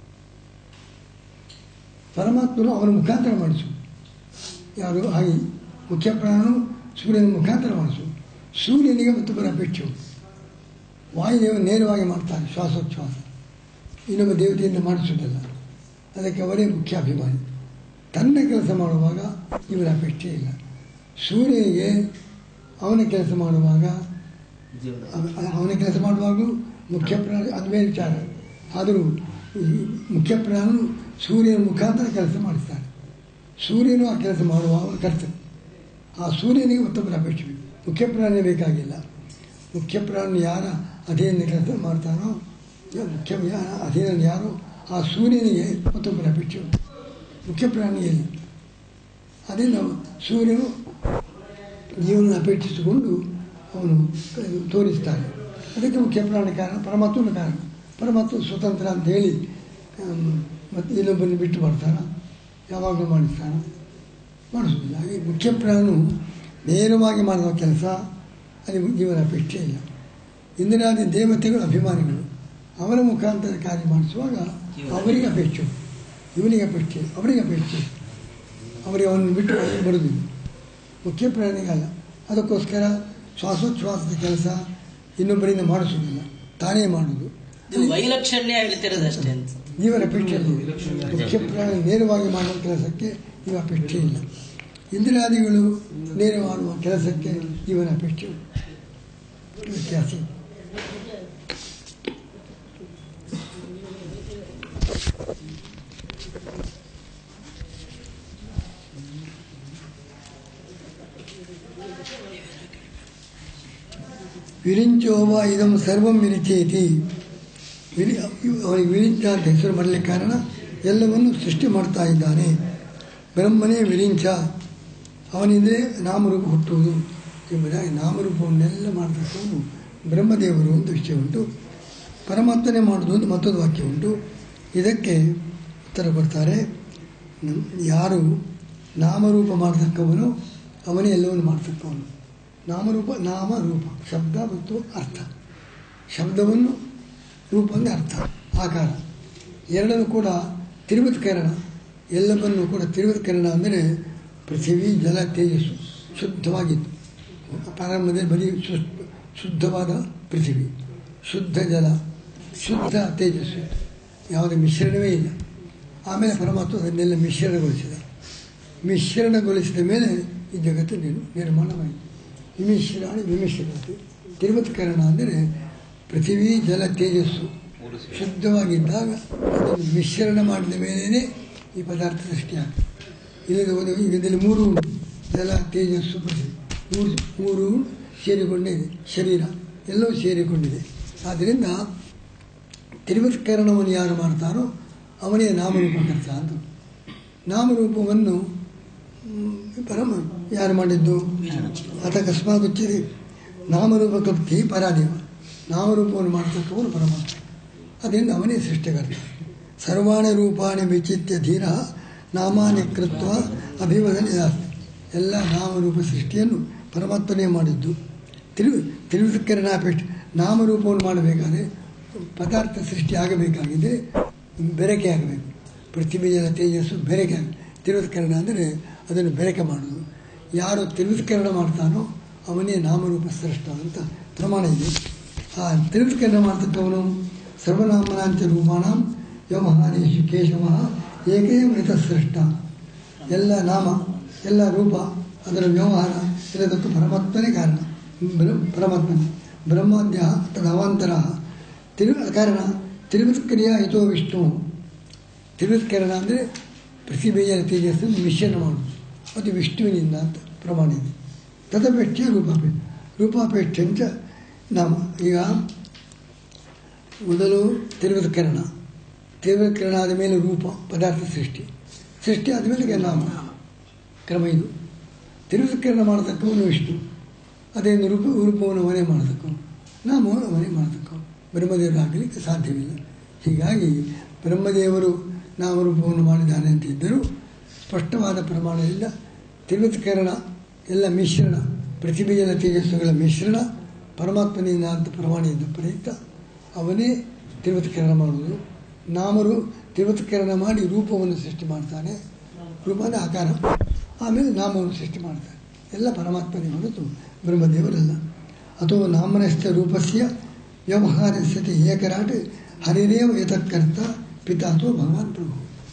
ಪರಮಾತ್ಮನು ಅವನ ಮುಖಾಂತರ ಮಾಡಿಸು ಯಾರು ಹಾಗೆ ಮುಖ್ಯ ಪ್ರಾಣನು ಸೂರ್ಯನ ಮುಖಾಂತರ ಮಾಡಿಸು ಸೂರ್ಯನಿಗೆ ಮತ್ತೊಬ್ಬರ ಅಪೇಕ್ಷೆ ಉಂಟು ವಾಯುದೇವ ನೇರವಾಗಿ ಮಾಡ್ತಾನೆ ಶ್ವಾಸೋಚ್ಛ್ವಾಸ ಇನ್ನೊಬ್ಬ ದೇವತೆಯಿಂದ ಮಾಡಿಸುವುದಿಲ್ಲ ಅದಕ್ಕೆ ಅವರೇ ಮುಖ್ಯ ಅಭಿಮಾನಿ ತನ್ನ ಕೆಲಸ ಮಾಡುವಾಗ ಇವರ ಅಪೇಕ್ಷೆ ಇಲ್ಲ ಸೂರ್ಯನಿಗೆ ಅವನ ಕೆಲಸ ಮಾಡುವಾಗ ಜೀವನ ಅವ- ಅವನ ಕೆಲಸ ಮಾಡುವಾಗಲೂ ಮುಖ್ಯ ಪ್ರಾಣ ಅದು ಬೇರೆ ವಿಚಾರ ಆದರೂ ಈ ಮುಖ್ಯ ಪ್ರಾಣನು ಸೂರ್ಯನ ಮುಖಾಂತರ ಕೆಲಸ ಮಾಡಿಸ್ತಾನೆ ಸೂರ್ಯನು ಆ ಕೆಲಸ ಮಾಡುವ ಅವನ ಕರ್ತವ್ಯ ಆ ಸೂರ್ಯನಿಗೆ ಮತ್ತೊಬ್ಬರ ಅಪೇಕ್ಷೆ ಬೇಕು. ಮುಖ್ಯ ಪ್ರಾಣಿ ಬೇಕಾಗಿಲ್ಲ ಮುಖ್ಯ ಪ್ರಾಣಿ ಯಾರ ಅಧೀನ ಕೆಲಸ ಮಾಡ್ತಾನೋ ಯಾ- ಮುಖ್ಯ ಯಾರ ಅಧೀನ ಯಾರೋ ಆ ಸೂರ್ಯನಿಗೆ ಮತ್ತೊಬ್ಬರ ಅಪೇಕ್ಷೆ ಉಂಟು ಮುಖ್ಯ ಪ್ರಾಣಿಯಲ್ಲಿ ಅದೇ ನಾವು ಸೂರ್ಯನು ಜೀವನ ಅಪೇಕ್ಷಿಸಿಕೊಂಡು ಅವನು ತೋರಿಸ್ತಾನೆ ಅದಕ್ಕೆ ಮುಖ್ಯ ಪ್ರಾಣ ಕಾರಣ ಪರಮಾತ್ಮನ ಕಾರಣ ಪರಮಾತ್ಮ ಸ್ವತಂತ್ರ ಅಂತ ಹೇಳಿ ಆಮ್, ಮತ್ತೆ ಇನ್ನೊಬ್ಬನ ಬಿಟ್ಟು ಬರ್ತಾನ ಯಾವಾಗಲೂ ಮಾಡಿಸ್ತಾನ ಮಾಡಿಸೋದಿಲ್ಲ ಹಾಗೆ ಮುಖ್ಯ ಪ್ರಾಣನು ನೇರವಾಗಿ ಮಾಡುವ ಕೆಲಸ ಅಲ್ಲಿ ಜೀವನ ಅಪೇಕ್ಷೆ ಇಲ್ಲ ಇಂದಿರಾದಿ ದೇವತೆಗಳು ಅಭಿಮಾನಿಗಳು ಅವರ ಮುಖಾಂತರ ಕಾರ್ಯ ಮಾಡಿಸುವಾಗ ಅವರಿಗೆ ಅಪೇಕ್ಷೆ ಉಂಟು. ಇವನಿಗೆ ಅಪೇಕ್ಷೆ ಇಲ್ಲ, ಅವರಿಗೆ ಅಪೇಕ್ಷೆ ಇಲ್ಲ. ಅವರಿಗೆ ಅವನನ್ನು ಬಿಟ್ಟು ಹೊರಗೆ ಬರುವುದಿಲ್ಲ ಮುಖ್ಯ ಪ್ರಾಣಿಗಲ್ಲ ಅದಕ್ಕೋಸ್ಕರ ಶ್ವಾಸೋಚ್ಛ್ವಾಸದ ಕೆಲಸ ಇನ್ನೊಬ್ಬರಿಂದ ಮಾಡಿಸುವುದಿಲ್ಲ ತಾನೇ ಮಾಡುವುದು ಇದು ವೈಲಕ್ಷಣ್ಯ ಹೇಳ್ತಿರೋದಷ್ಟೇ ಅಂತ ಇವರ ಅಪೇಕ್ಷೆ ಇಲ್ಲ ಮುಖ್ಯ ಪ್ರಾಣಿ ನೇರವಾಗಿ ಮಾಡುವ ಕೆಲಸಕ್ಕೆ ಇವ ಅಪೇಕ್ಷೆ ಇಲ್ಲ ಇಂದ್ರಿಯಾದಿಗಳು ನೇರ ಮಾಡುವ ಕೆಲಸಕ್ಕೆ ಇವನ ಅಪೇಕ್ಷೆ ಉಂಟು. ವ್ಯತ್ಯಾಸ ಇದೆ. ವಿರಿಂಚೋವ ಇದಂ ಸರ್ವಂ ವಿರಿಚೇತಿ ವಿರಿ ಅವನಿಗೆ ವಿರಿಂಚ ಅಂತ ಹೆಸರು ಮಾಡಲಿಕ್ಕೆ ಕಾರಣ ಎಲ್ಲವನ್ನು ಸೃಷ್ಟಿ ಮಾಡ್ತಾ ಇದ್ದಾನೆ ಬ್ರಹ್ಮನೇ ವಿರಿಂಚ ಅವನಿಂದಲೇ ನಾಮರೂಪ ಹುಟ್ಟುವುದು ಎಂಬುದಾಗಿ ನಾಮರೂಪವನ್ನೆಲ್ಲ ಮಾಡತಕ್ಕವನು ಬ್ರಹ್ಮದೇವರು ಒಂದು ವಿಷಯ ಉಂಟು ಪರಮಾತ್ಮನೇ ಮಾಡುವುದು ಒಂದು ಮತ್ತೊಂದು ವಾಕ್ಯ ಉಂಟು ಇದಕ್ಕೆ ಉತ್ತರ ಕೊಡ್ತಾರೆ ನ- ಯಾರು ನಾಮರೂಪ ಮಾಡತಕ್ಕವನು ಅವನೇ ಎಲ್ಲವನ್ನು ಮಾಡತಕ್ಕವನು ನಾಮರೂಪ ನಾಮರೂಪ ಶಬ್ದ ಮತ್ತು ಅರ್ಥ ಶಬ್ದವನ್ನು ರೂಪ ಅಂದರೆ ಅರ್ಥ ಆಕಾರ ಎರಡನ್ನು ಕೂಡ ತಿರುವತ್ಕರಣ ಎಲ್ಲವನ್ನು ಕೂಡ ತಿರುವತ್ಕರಣ ಅಂದರೆ ಪೃಥ್ವಿ ಜಲ ತೇಜಸ್ಸು ಶುದ್ಧವಾಗಿತ್ತು ಪ್ರಾರಂಭದಲ್ಲಿ ಬರೀ ಶು ಶುದ್ಧವಾದ ಪೃಥ್ವಿ ಶುದ್ಧ ಜಲ ಶುದ್ಧ ತೇಜಸ್ಸು ಯಾವುದೇ ಮಿಶ್ರಣವೇ ಇಲ್ಲ ಆಮೇಲೆ ಪರಮಾತ್ಮ ಅದನ್ನೆಲ್ಲ ಮಿಶ್ರಣಗೊಳಿಸಿದ ಮಿಶ್ರಣಗೊಳಿಸಿದ ಮೇಲೆ ಈ ಜಗತ್ತು ನಿರ್ ನಿರ್ಮಾಣವಾಯಿತು ವಿಮಿಶ್ರಾಣಿ ವಿಮಿಶ್ರತೆ ತಿರುವತ್ಕರಣ ಅಂದರೆ ಪೃಥ್ವಿ ಜಲ ತೇಜಸ್ಸು ಶುದ್ಧವಾಗಿದ್ದಾಗ ಅದನ್ನು ಮಿಶ್ರಣ ಮಾಡಿದ ಮೇಲೇ ಈ ಪದಾರ್ಥ ಸೃಷ್ಟಿಯಾಗ್ತದೆ ಇಲ್ಲದ ಹೋದ ಈಗ ಇದರಲ್ಲಿ ಮೂರು ಉಂಟು ಜಲ ತೇಜಸ್ಸು ಪೃಥ್ವಿ ಮೂರು ಮೂರು ಸೇರಿಕೊಂಡಿದೆ ಶರೀರ ಎಲ್ಲವೂ ಸೇರಿಕೊಂಡಿದೆ ಆದ್ದರಿಂದ ತಿರುವತ್ಕರಣವನ್ನು ಯಾರು ಮಾಡ್ತಾರೋ ಅವನೇ ನಾಮರೂಪಕರ್ತ ಅಂತ ನಾಮರೂಪವನ್ನು ಮ್, ಪರಮ ಯಾರು ಮಾಡಿದ್ದು ಅಥ ಅಕಸ್ಮಾತ್ ಉಚ್ಯತೆ ನಾಮರೂಪಕರ್ತಿ ಪರಾದೇವ ನಾಮರೂಪವನ್ನು ಮಾಡತಕ್ಕವನು ಪರಮಾತ್ಮ ಅದರಿಂದ ಅವನೇ ಸೃಷ್ಟಿಕರ್ತ ಸರ್ವಾಣಿ ರೂಪಾಣಿ ವಿಚಿತ್ಯ ಧೀರ ನಾಮಾನಿ ಕೃತ್ವ ಅಭಿವದನೆ ಎಲ್ಲ ನಾಮರೂಪ ಸೃಷ್ಟಿಯನ್ನು ಪರಮಾತ್ಮನೇ ಮಾಡಿದ್ದು ತಿರು ತಿರುವಿಕರಣಾಪೇಕ್ಷ ನಾಮರೂಪವನ್ನು ಮಾಡಬೇಕಾದ್ರೆ ಪದಾರ್ಥ ಸೃಷ್ಟಿ ಆಗಬೇಕಾಗಿದೆ ಬೆರಕೆ ಆಗಬೇಕು ಪೃಥ್ವಿ ಜಲ ತೇಜಸ್ಸು ಬೆರಕೆ ಆಗ ತಿರುವತ್ಕರಣ ಅಂದರೆ ಅದನ್ನು ಬೆರಕೆ ಮಾಡೋದು ಯಾರು ತಿರುವತ್ಕರಣ ಮಾಡ್ತಾನೋ ಅವನೇ ನಾಮರೂಪ ಸೃಷ್ಟ ಅಂತ ಪ್ರಮಾಣ ಇದೆ ಆ ತಿರುವತ್ಕರಣ ಮಾಡ್ತಕ್ಕವನು ಸರ್ವನಾಮನಾಂಚ ರೂಪಾಣ ವ್ಯವಹಾರೇಶು ಕೇಶವ ಏಕೇ ಮೃತ ಸೃಷ್ಟ ಎಲ್ಲ ನಾಮ ಎಲ್ಲ ರೂಪ ಅದರ ವ್ಯವಹಾರ ಎಲ್ಲದಕ್ಕೂ ಪರಮಾತ್ಮನೇ ಕಾರಣ ಬ್ರ- ಪರಮಾತ್ಮನೇ ಬ್ರಹ್ಮಾದ್ಯ ತದವಾಂತರ ತಿರು ಕಾರಣ ತಿರುವತ್ಕ್ರಿಯಾ ಹಿತೋ ವಿಷ್ಣು ತಿರುವತ್ಕರಣ ಅಂದರೆ ಪೃಥ್ವಿಯ ತೇಜಸ್ಸನ್ನು ಮಿಶ್ರಣ ಮಾಡೋದು ಅದು ವಿಷ್ಣುವಿನಿಂದ ಅಂತ ಪ್ರಮಾಣ ಇದೆ ತದಪೇಕ್ಷೆ ರೂಪಾಪೇ ರೂಪಾಪೇಕ್ಷಂಚ ನಾಮ ಈಗ ಮೊದಲು ತಿರುವತ್ಕರಣ ತಿರುವತ್ಕರಣ ಆದ ಮೇಲೆ ರೂಪ ಪದಾರ್ಥ ಸೃಷ್ಟಿ ಸೃಷ್ಟಿ ಆದಮೇಲೆ ನಾಮ ಕ್ರಮ ಇದು ತಿರುವತ್ಕರಣ ಮಾಡತಕ್ಕವನು ವಿಷ್ಣು ಅದೇನು ರೂಪ ರೂಪವನ್ನು ಮನೆ ಮಾಡತಕ್ಕವನು ನಾಮವನ್ನು ಮನೆ ಮಾಡತಕ್ಕವನು ಬ್ರಹ್ಮದೇವರಾಗಲಿಕ್ಕೆ ಸಾಧ್ಯವಿಲ್ಲ ಹೀಗಾಗಿ ಬ್ರಹ್ಮದೇವರು ನಾಮರೂಪವನ್ನು ಮಾಡಿದ್ದಾನೆ ಅಂತ ಇದ್ದರೂ ಸ್ಪಷ್ಟವಾದ ಪ್ರಮಾಣದಿಂದ ತಿರುವತ್ಕರಣ ಎಲ್ಲ ಮಿಶ್ರಣ ಪ್ರತಿಭೆಯ ತೇಜಸ್ಸುಗಳ ಮಿಶ್ರಣ ಪರಮಾತ್ಮನಿಂದ ಅಂತ ಪ್ರಮಾಣದಿಂದ ಪ್ರಯುಕ್ತ ಅವನೇ ತಿರುವತ್ಕರಣ ಮಾಡುವುದು ನಾಮರು ತಿರುವತ್ಕರಣ ಮಾಡಿ ರೂಪವನ್ನು ಸೃಷ್ಟಿ ಮಾಡ್ತಾನೆ ರೂಪ ಅಂದರೆ ಆಕಾರ ಆಮೇಲೆ ನಾಮವನ್ನು ಸೃಷ್ಟಿ ಮಾಡ್ತಾನೆ ಎಲ್ಲ ಪರಮಾತ್ಮನೇ ಹೊರತು ಬ್ರಹ್ಮದೇವರಲ್ಲ ಅಥವಾ ನಾಮನಸ್ಥ ರೂಪಸ್ಯ ವ್ಯವಹಾರಸ್ಯತೆ ಏಕರಾಟ್ ಹರಿರೇವ ಯತಕ್ಕರ್ತ ಪಿತಾ ಅಥವಾ ಭಗವಾನ್ ಪ್ರಭು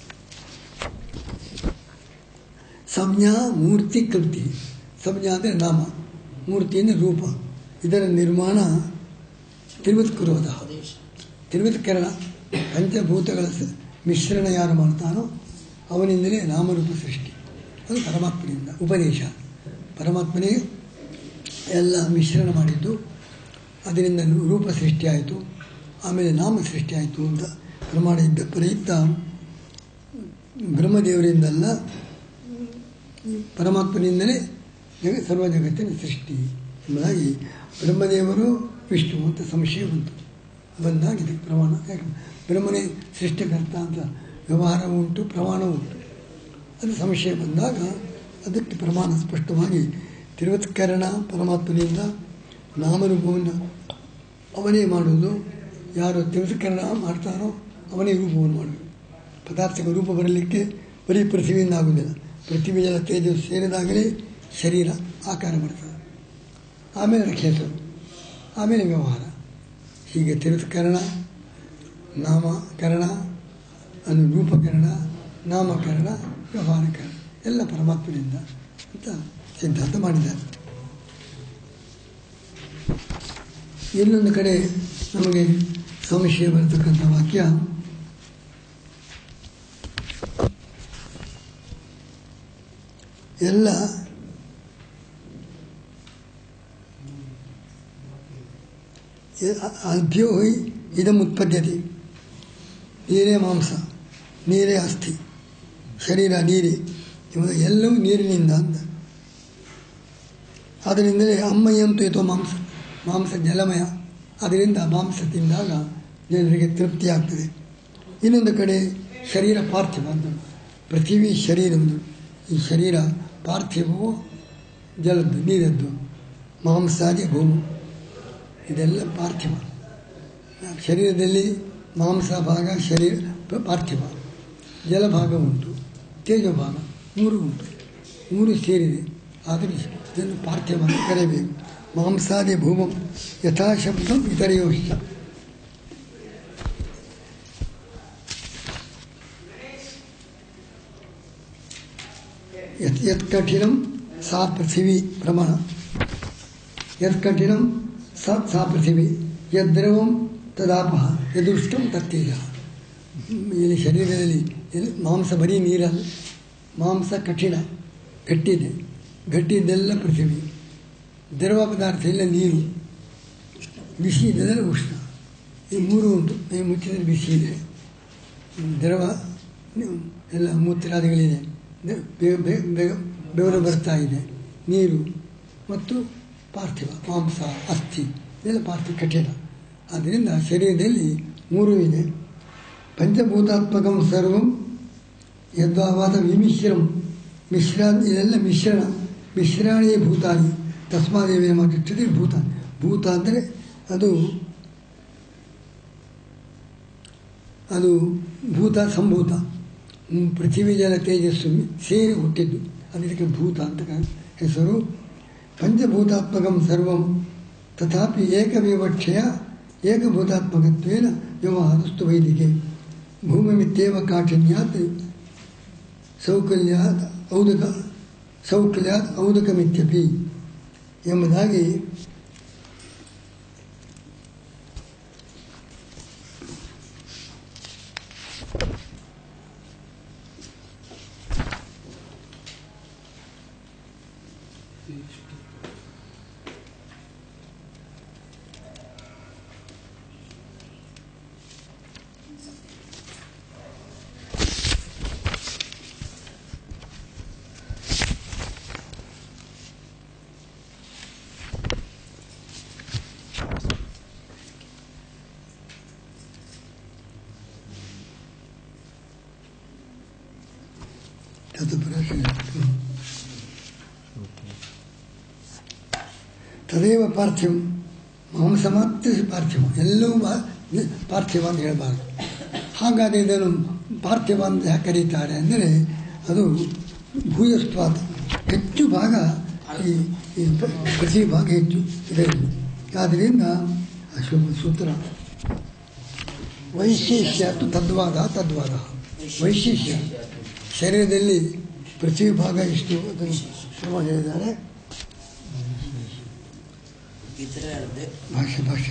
ಸಂಜ್ಞಾ ಮೂರ್ತಿ ಕೃತಿ ಸಂಜ್ಞಾ ಅಂದರೆ ನಾಮ ಮೂರ್ತಿ ಅಂದರೆ ರೂಪ ಇದರ ನಿರ್ಮಾಣ ತಿರುವತ್ಕರೋಧ ತಿರುವತ್ಕರಣ ಪಂಚಭೂತಗಳ ಸ- ಮಿಶ್ರಣ ಯಾರು ಮಾಡ್ತಾನೋ ಅವನಿಂದಲೇ ನಾಮರೂಪ ಸೃಷ್ಟಿ ಅದು ಪರಮಾತ್ಮನಿಂದ ಉಪದೇಶ ಪರಮಾತ್ಮನೇ ಎಲ್ಲ ಮಿಶ್ರಣ ಮಾಡಿದ್ದು ಅದರಿಂದ ರೂಪ ಸೃಷ್ಟಿಯಾಯಿತು ಆಮೇಲೆ ನಾಮ ಸೃಷ್ಟಿಯಾಯಿತು ಅಂತ ಪ್ರಮಾಣ ಇದ್ದ ಪ್ರಯುಕ್ತ ಬ್ರಹ್ಮದೇವರಿಂದಲ್ಲ ಪರಮಾತ್ಮನಿಂದಲೇ ಜಗ ಸರ್ವ ಜಗತ್ತಿನ ಸೃಷ್ಟಿ ಎಂಬುದಾಗಿ ಬ್ರಹ್ಮದೇವರು ವಿಷ್ಣು ಅಂತ ಸಂಶಯ ಬಂತು ಬಂದಾಗ ಇದಕ್ಕೆ ಪ್ರಮಾಣ ಯಾಕೆ ಬ್ರಹ್ಮನೇ ಸೃಷ್ಟಿಕರ್ತ ಅಂತ ವ್ಯವಹಾರ ಉಂಟು ಪ್ರಮಾಣ ಉಂಟು ಅದು ಸಂಶಯ ಬಂದಾಗ ಅದಕ್ಕೆ ಪ್ರಮಾಣ ಸ್ಪಷ್ಟವಾಗಿ ತಿರುವತ್ಕರಣ ಪರಮಾತ್ಮನಿಂದ ನಾಮರೂಪವನ್ನು ಅವನೇ ಮಾಡುವುದು ಯಾರು ತಿರುವತ್ಕರಣ ಮಾಡ್ತಾರೋ ಅವನೇ ರೂಪವನ್ನು ಮಾಡಬೇಕು ಪದಾರ್ಥಕ್ಕೆ ರೂಪ ಬರಲಿಕ್ಕೆ ಬರೀ ಪೃಥ್ವಿಯಿಂದ ಆಗುವುದಿಲ್ಲ ಪೃಥ್ವಿ ಜಲ ತೇಜಸ್ಸು ಸೇರಿದಾಗಲೇ ಶರೀರ ಆಕಾರ ಬರ್ತದೆ ಆಮೇಲೆ ಅದಕ್ಕೆ ಹೆಸರು ಆಮೇಲೆ ವ್ಯವಹಾರ ಹೀಗೆ ತಿರುತ್ಕರಣ ನಾಮಕರಣ ಅನು ರೂಪಕರಣ ನಾಮಕರಣ ವ್ಯವಹಾರಕರಣ ಎಲ್ಲ ಪರಮಾತ್ಮನಿಂದ ಅಂತ ಸಿದ್ಧಾಂತ ಮಾಡಿದ್ದಾರೆ ಇನ್ನೊಂದು ಕಡೆ ನಮಗೆ ಸಂಶಯ ಬರತಕ್ಕಂಥ ವಾಕ್ಯ ಎಲ್ಲ ಅಭ್ಯೋ ಹಿ ಇದಮುತ್ಪದ್ಯತೆ ನೀರೇ ಮಾಂಸ ನೀರೇ ಅಸ್ಥಿ ಶರೀರ ನೀರೇ ಇವಾಗ ಎಲ್ಲವೂ ನೀರಿನಿಂದ ಅಂತ ಅದರಿಂದಲೇ ಅಮ್ಮಯ್ಯಂತೂ ಇದು ಮಾಂಸ ಮಾಂಸ ಜಲಮಯ ಅದರಿಂದ ಮಾಂಸ ತಿಂದಾಗ ಜನರಿಗೆ ತೃಪ್ತಿ ಆಗ್ತದೆ ಇನ್ನೊಂದು ಕಡೆ ಶರೀರ ಪಾರ್ಥಿವ ಅಂತ ಪೃಥ್ವಿ ಶರೀರದ್ದು ಈ ಶರೀರ ಪಾರ್ಥಿವವು ಜಲದ್ದು ನೀರದ್ದು ಮಾಂಸಾದಿ ಭೂಮಿ ಇದೆಲ್ಲ ಪಾರ್ಥಿವ ಶರೀರದಲ್ಲಿ ಮಾಂಸ ಭಾಗ ಶರೀರ ಪ- ಪಾರ್ಥಿವ ಜಲಭಾಗ ಉಂಟು ತೇಜ ಭಾಗ ಮೂರು ಉಂಟು ಮೂರು ಸೇರಿದೆ ಆದರೆ ಇದನ್ನು ಪಾರ್ಥಿವ ಅಂತ ಕರೆಯಬೇಕು ಮಾಂಸಾದಿ ಭೂಮಂ ಯಥಾಶಬ್ದಂ ಇತರೆಯೋಶ್ಚ ಯತ್ ಯತ್ ಕಠಿಣಂ ಸಾ ಪೃಥಿವಿ ಪ್ರಮಾಣ ಯತ್ ಕಠಿಣಂ ಸ ಸಾ ಪೃಥಿವಿ ಯದ್ರವಂ ತದಾಪಹ ಯದುಷ್ಟಂ ತತ್ತೇಜ ಇಲ್ಲಿ ಶರೀರದಲ್ಲಿ ಎಲ್ಲಿ ಮಾಂಸ ಬರೀ ನೀರಲ್ಲ ಮಾಂಸ ಕಠಿಣ ಗಟ್ಟಿದೆ ಗಟ್ಟಿದ್ದೆಲ್ಲ ಪೃಥಿವಿ ದ್ರವ ಪದಾರ್ಥ ಎಲ್ಲ ನೀರು ಬಿಸಿ ಇದೆಲ್ಲ ಉಷ್ಣ ಈ ಮೂರು ಉಂಟು ಮೈ ಮುಚ್ಚಿದರೆ ಬಿಸಿ ಇದೆ ದ್ರವ ಎಲ್ಲ ಮೂತ್ರಾದಿಗಳಿದೆ ದ- ಬೆ- ಬೆ- ಬೆ- ಬೆವರು ಬರ್ತಾ ಇದೆ ನೀರು ಮತ್ತು ಪಾರ್ಥಿವ ಮಾಂಸ ಅಸ್ಥಿ ಇದೆಲ್ಲ ಪಾರ್ಥಿವ ಕಠಿಣ ಆದ್ದರಿಂದ ಶರೀರದಲ್ಲಿ ಮೂರು ಇದೆ ಪಂಚಭೂತಾತ್ಮಕಂ ಸರ್ವಂ ಯದ್ವಾವಾದ ವಿಮಿಶ್ರಂ ಮಿಶ್ರ ಇದೆಲ್ಲ ಮಿಶ್ರಣ ಮಿಶ್ರಾಣಿ ಭೂತಾನಿ ತಸ್ಮಾದೇವೇ ಮಾಡಿರ್ತದೆ ಭೂತ ಭೂತ ಅಂದರೆ ಅದು ಅದು ಭೂತ ಸಂಭೂತ ಹ್ಮ್, ಪೃಥ್ವಿ ಜಲ ತೇಜಸ್ಸು ಸೇರಿ ಹುಟ್ಟಿದ್ದು ಅದಕ್ಕೆ ಭೂತ ಅಂತ ಕ- ಹೆಸರು ಪಂಚಭೂತಾತ್ಮಕಂ ಸರ್ವಂ ತಥಾಪಿ ಏಕವಿವಕ್ಷಯ ಏಕಭೂತಾತ್ಮಕತ್ವೇನ ವ್ಯವಹಾರಸ್ತು ವೈದಿಕೆ ಭೂಮಿಮಿತ್ಯೇವ ಕಾಠಿನ್ಯಾತ್ ಸೌಕಲ್ಯಾತ್ ಔದಕ ಸೌಕಲ್ಯಾತ್ ಔದಕಮಿತ್ಯಪಿ ಎಂಬುದಾಗಿ ತತ್ಪುರುಷ ತದೇವ ಪಾರ್ಥಿವ ಮಾಂಸ ಮಾತ್ರ ಪಾರ್ಥಿವ ಎಲ್ಲವೂ ಬಾ- ಪಾರ್ಥಿವ ಅಂತ ಹೇಳಬಾರ್ದು ಹಾಗಾದರೆ ಇದನ್ನು ಪಾರ್ಥಿವ ಅಂತ ಯಾಕೆ ಕರೀತಾರೆ ಅಂದರೆ ಅದು ಭೂಯಸ್ವಾದ ಹೆಚ್ಚು ಭಾಗ ಈ ಈ ಪ- ಪ್ರತಿ ಭಾಗ ಹೆಚ್ಚು ಇದರಲ್ಲಿ ಆದ್ದರಿಂದ ಅಶುಭ ಸೂತ್ರ ವೈಶೇಷ್ಯ ತದ್ವಾದ ತದ್ವಾದ ವೈಶೇಷ್ಯ ಶರೀರದಲ್ಲಿ ಪ್ರತಿ ಭಾಗ ಇಷ್ಟು ಅದನ್ನು ಶ್ರಮ ಹೇಳಿದ್ದಾರೆ ಇತರೆ ಅರ್ಧ ಭಾಷೆ ಭಾಷೆ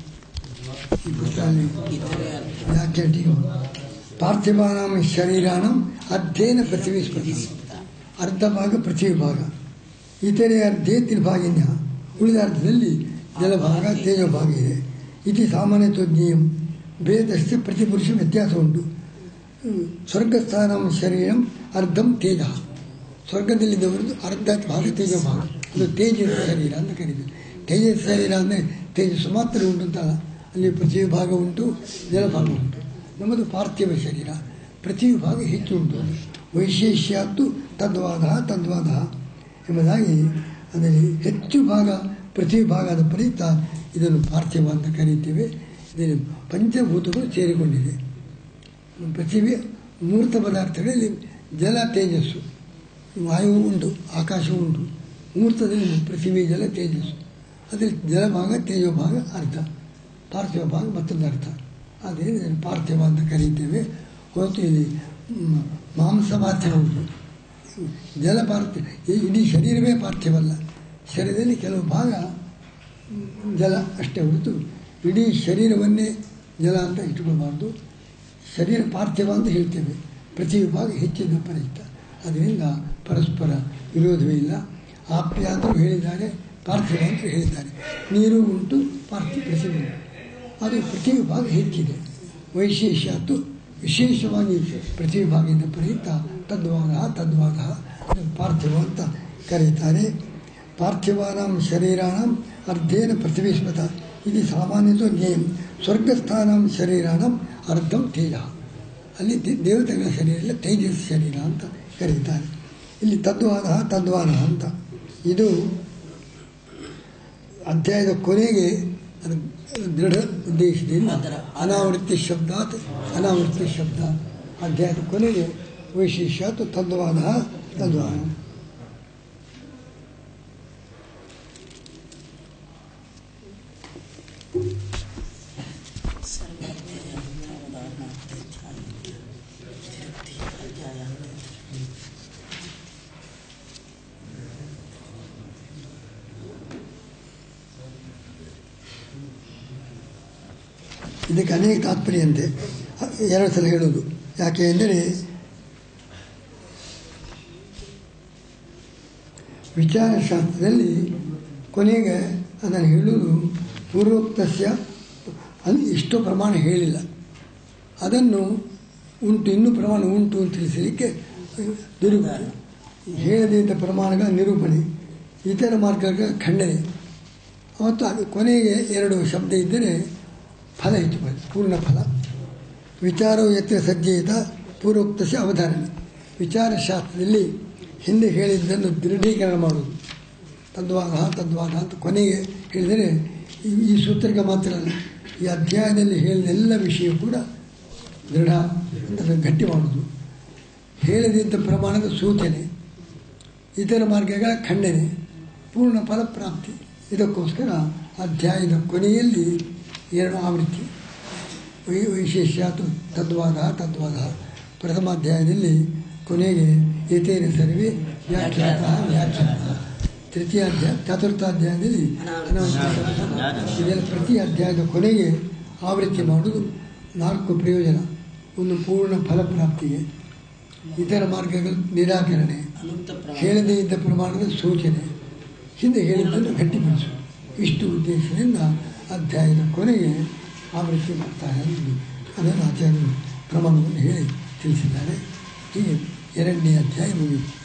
ಈ ಪುಸ್ತಕದಲ್ಲಿ ಇತರೆ ಅರ್ಧ ವ್ಯಾಖ್ಯಾ ಟೀಕೆ ಪಾರ್ಥಿವಾನಾಂ ಶರೀರಾಣಂ ಅರ್ಧೇನ ಪೃಥ್ವಿ ಸ್ಪರ್ಧ ಅರ್ಧ ಭಾಗ ಪೃಥ್ವಿ ಭಾಗ ಇತರೆ ಅರ್ಧೇ ತ್ರಿಭಾಗಿನ್ಯ ಉಳಿದ ಅರ್ಧದಲ್ಲಿ ಜಲಭಾಗ ತೇಜಭಾಗ ಇದೆ ಇತಿ ಸಾಮಾನ್ಯತ್ವಜ್ಞೇಯಂ ಭೇದಸ್ಯ ಪ್ರತಿಪುರುಷ ವ್ಯತ್ಯಾಸ ಉಂಟು ಹ್ಮ್. ಸ್ವರ್ಗಸ್ಥಾನಂ ಶರೀರಂ ಅರ್ಧಂ ತೇಜ ಸ್ವರ್ಗದಲ್ಲಿದ್ದವರದ್ದು ಅರ್ಧ ಭಾಗ ತೇಜ ಭಾಗ ಅದು ತೇಜಸ್ ಶರೀರ ಅಂತ ಕರೀತಾರೆ ತೇಜಸ್ ಶರೀರ ಅಂದರೆ ತೇಜಸ್ಸು ಮಾತ್ರ ಉಂಟು ಅಂತಲ್ಲ ಅಲ್ಲಿ ಪೃಥ್ವಿ ಭಾಗ ಉಂಟು ಜಲಭಾಗ ಉಂಟು ನಮ್ಮದು ಪಾರ್ಥಿವ ಶರೀರ ಪೃಥ್ವಿ ಭಾಗ ಹೆಚ್ಚು ಉಂಟು ವೈಶೇಷ್ಯಾತ್ತು ತದ್ವಾದ ತದ್ವಾದ ಎಂಬುದಾಗಿ ಅದರಲ್ಲಿ ಹೆಚ್ಚು ಭಾಗ ಪೃಥ್ವಿ ಭಾಗದ ಫಲಿತ ಇದನ್ನು ಪಾರ್ಥಿವ ಅಂತ ಕರೀತೇವೆ ಇದರಲ್ಲಿ ಪಂಚಭೂತಗಳು ಸೇರಿಕೊಂಡಿದೆ ಪೃಥ್ವಿ ಮೂರ್ತ ಪದಾರ್ಥಗಳಲ್ಲಿ ಜಲ ತೇಜಸ್ಸು ವಾಯು ಉಂಟು ಆಕಾಶ ಉಂಟು ಮೂರ್ತದಲ್ಲಿ ಪೃಥ್ವಿ ಜಲ ತೇಜಸ್ಸು ಅದರಲ್ಲಿ ಜಲಭಾಗ ತೇಜೋಭಾಗ ಅರ್ಥ ಪಾರ್ಥಿವ ಭಾಗ ಮತ್ತೊಂದು ಅರ್ಥ ಆದ್ದರಿಂದ ಇದನ್ನು ಪಾರ್ಥಿವ ಅಂತ ಕರೀತೇವೆ ಹೊರತು ಇಲ್ಲಿ ಮ್, ಮಾಂಸ ಪಾರ್ಥಿವ ಉಂಟು ಜಲ ಪಾರ್ಥಿವ ಈ- ಇಡೀ ಶರೀರವೇ ಪಾರ್ಥಿವಲ್ಲ ಶರೀರದಲ್ಲಿ ಕೆಲವು ಭಾಗ ಮ್, ಜಲ ಅಷ್ಟೇ ಹೊರತು ಇಡೀ ಶರೀರವನ್ನೇ ಜಲ ಅಂತ ಇಟ್ಕೊಳ್ಬಾರ್ದು ಶರೀರ ಪಾರ್ಥಿವ ಅಂತ ಹೇಳ್ತೇವೆ ಪ್ರತಿ ವಿಭಾಗ ಹೆಚ್ಚಿನ ಪರಿಚಿತ ಅದರಿಂದ ಪರಸ್ಪರ ವಿರೋಧವೇ ಇಲ್ಲ ಆಪ್ಯ ಅಂತಲೂ ಹೇಳಿದ್ದಾರೆ ಪಾರ್ಥಿವ ಅಂತ ಹೇಳಿದ್ದಾರೆ ನೀರು ಉಂಟು ಪಾರ್ಥಿವ ಪ್ರತಿಭೆ ಉಂಟು ಅದು ಪ್ರತಿ ವಿಭಾಗ ಹೆಚ್ಚಿದೆ ವೈಶೇಷ್ಯತ್ತು ವಿಶೇಷವಾಗಿ ಪ್ರತಿ ವಿಭಾಗದಿಂದ ಪರಿಹಿತ ತದ್ವಾದ ತದ್ವಾದ ಅದನ್ನು ಪಾರ್ಥಿವ ಅಂತ ಕರೀತಾರೆ ಪಾರ್ಥಿವಾನಾಂ ಶರೀರಾಣಂ ಅರ್ಧೇನ ಪೃಥ್ವಿ ಸ್ಮೃತ ಇದು ಸಾಮಾನ್ಯತೋ ಜ್ಞೇಯಂ ಸ್ವರ್ಗಸ್ಥಾನಂ ಶರೀರಾಣಂ ಅರ್ಧಂ ತೇಜ ಅಲ್ಲಿ ದೇ- ದೇವತೆಗಳ ಶರೀರ ಇಲ್ಲ ತೇಜಸ್ ಶರೀರ ಅಂತ ಕರೀತಾರೆ ಇಲ್ಲಿ ತದ್ವಾದ ತದ್ವಾನ ಅಂತ ಇದು ಅಧ್ಯಾಯದ ಕೊನೆಗೆ ಅದು ದೃಢ ಉದ್ದೇಶದಿಂದ ಅದರ ಅನಾವೃತ್ತಿ ಶಬ್ದಾತ್ ಅನಾವೃತ್ತಿ ಶಬ್ದ ಅಧ್ಯಾಯದ ಕೊನೆಗೆ ವೈಶೇಷ್ಯಾತ್ ತದ್ವಾದ ತದ್ವಾನ ಇದಕ್ಕೆ ಅನೇಕ ತಾತ್ಪರ್ಯ ಅಂತೆ ಎರಡು ಸಲ ಹೇಳೋದು ಯಾಕೆ ಎಂದರೆ ವಿಚಾರಶಾಸ್ತ್ರದಲ್ಲಿ ಕೊನೆಗೆ ಅದನ್ನು ಹೇಳುವುದು ಪೂರ್ವೋಕ್ತಸ್ಯ ಅಲ್ಲಿ ಇಷ್ಟು ಪ್ರಮಾಣ ಹೇಳಿಲ್ಲ ಅದನ್ನು ಉಂಟು ಇನ್ನೂ ಪ್ರಮಾಣ ಉಂಟು ಅಂತ ತಿಳಿಸಲಿಕ್ಕೆ ನಿರೂಪಣೆ ಹೇಳದೇ ಇದ್ದ ಪ್ರಮಾಣಗಳ ನಿರೂಪಣೆ ಇತರ ಮಾರ್ಗಗಳ ಖಂಡನೆ ಮತ್ತು ಅದು ಕೊನೆಗೆ ಎರಡು ಶಬ್ದ ಇದ್ದರೆ ಫಲ ಹೆಚ್ಚು ಬರುತ್ತೆ ಪೂರ್ಣ ಫಲ ವಿಚಾರವು ಯತ್ರ ಸಜ್ಜಯಿತ ಪೂರ್ವೋಕ್ತಸ್ಯ ಅವಧಾರಣೆ ವಿಚಾರಶಾಸ್ತ್ರದಲ್ಲಿ ಹಿಂದೆ ಹೇಳಿದ್ದನ್ನು ದೃಢೀಕರಣ ಮಾಡುವುದು ತದ್ವಾದ ತದ್ವಾದ ಅಂತ ಕೊನೆಗೆ ಹೇಳಿದರೆ ಈ ಈ ಸೂತ್ರಕ್ಕೆ ಮಾತ್ರ ಅಲ್ಲ ಈ ಅಧ್ಯಾಯದಲ್ಲಿ ಹೇಳಿದ ಎಲ್ಲ ವಿಷಯ ಕೂಡ ದೃಢ ಅಂತ ಅದನ್ನು ಗಟ್ಟಿ ಮಾಡುವುದು ಹೇಳದಿದ್ದ ಪ್ರಮಾಣದ ಸೂಚನೆ ಇತರ ಮಾರ್ಗಗಳ ಖಂಡನೆ ಪೂರ್ಣ ಫಲಪ್ರಾಪ್ತಿ ಇದಕ್ಕೋಸ್ಕರ ಅಧ್ಯಾಯದ ಕೊನೆಯಲ್ಲಿ ಎರಡು ಆವೃತ್ತಿ ವೈ ವೈಶೇಷ್ಯ ತು- ತದ್ವಾದ ತದ್ವಾದ ಪ್ರಥಮ ಅಧ್ಯಾಯದಲ್ಲಿ ಕೊನೆಗೆ ಏತೇನ ಸರ್ವೇ ವ್ಯಾಖ್ಯಾತ ವ್ಯಾಖ್ಯಾತ ತೃತೀಯ ಅಧ್ಯಾಯ ಚತುರ್ಥ ಅಧ್ಯಾಯದಲ್ಲಿ ಅನಾವೃತ ಇದೆಲ್ಲ ಪ್ರತಿ ಅಧ್ಯಾಯದ ಕೊನೆಗೆ ಆವೃತ್ತಿ ಮಾಡುವುದು ನಾಲ್ಕು ಪ್ರಯೋಜನ ಒಂದು ಪೂರ್ಣ ಫಲಪ್ರಾಪ್ತಿಗೆ ಇತರ ಮಾರ್ಗಗಳ ನಿರಾಕರಣೆ ಅನಂತ ಪ್ರಮಾಣ ಹೇಳದೇ ಇದ್ದ ಪ್ರಮಾಣದ ಸೂಚನೆ ಹಿಂದೆ ಹೇಳಿದ್ದನ್ನು ಗಟ್ಟಿಪಡಿಸು ಇಷ್ಟು ಉದ್ದೇಶದಿಂದ ಅಧ್ಯಾಯದ ಕೊನೆಗೆ ಆವೃತ್ತಿ ಮಾಡ್ತಾರೆ ಎಂದು ಅದನ್ನು ಆಚಾರ್ಯರು ಪ್ರಮಾಣವನ್ನು ಹೇಳಿ ತಿಳಿಸಿದ್ದಾರೆ ಹೀಗೆ ಎರಡನೇ ಅಧ್ಯಾಯ ಮುಗಿಯಿತು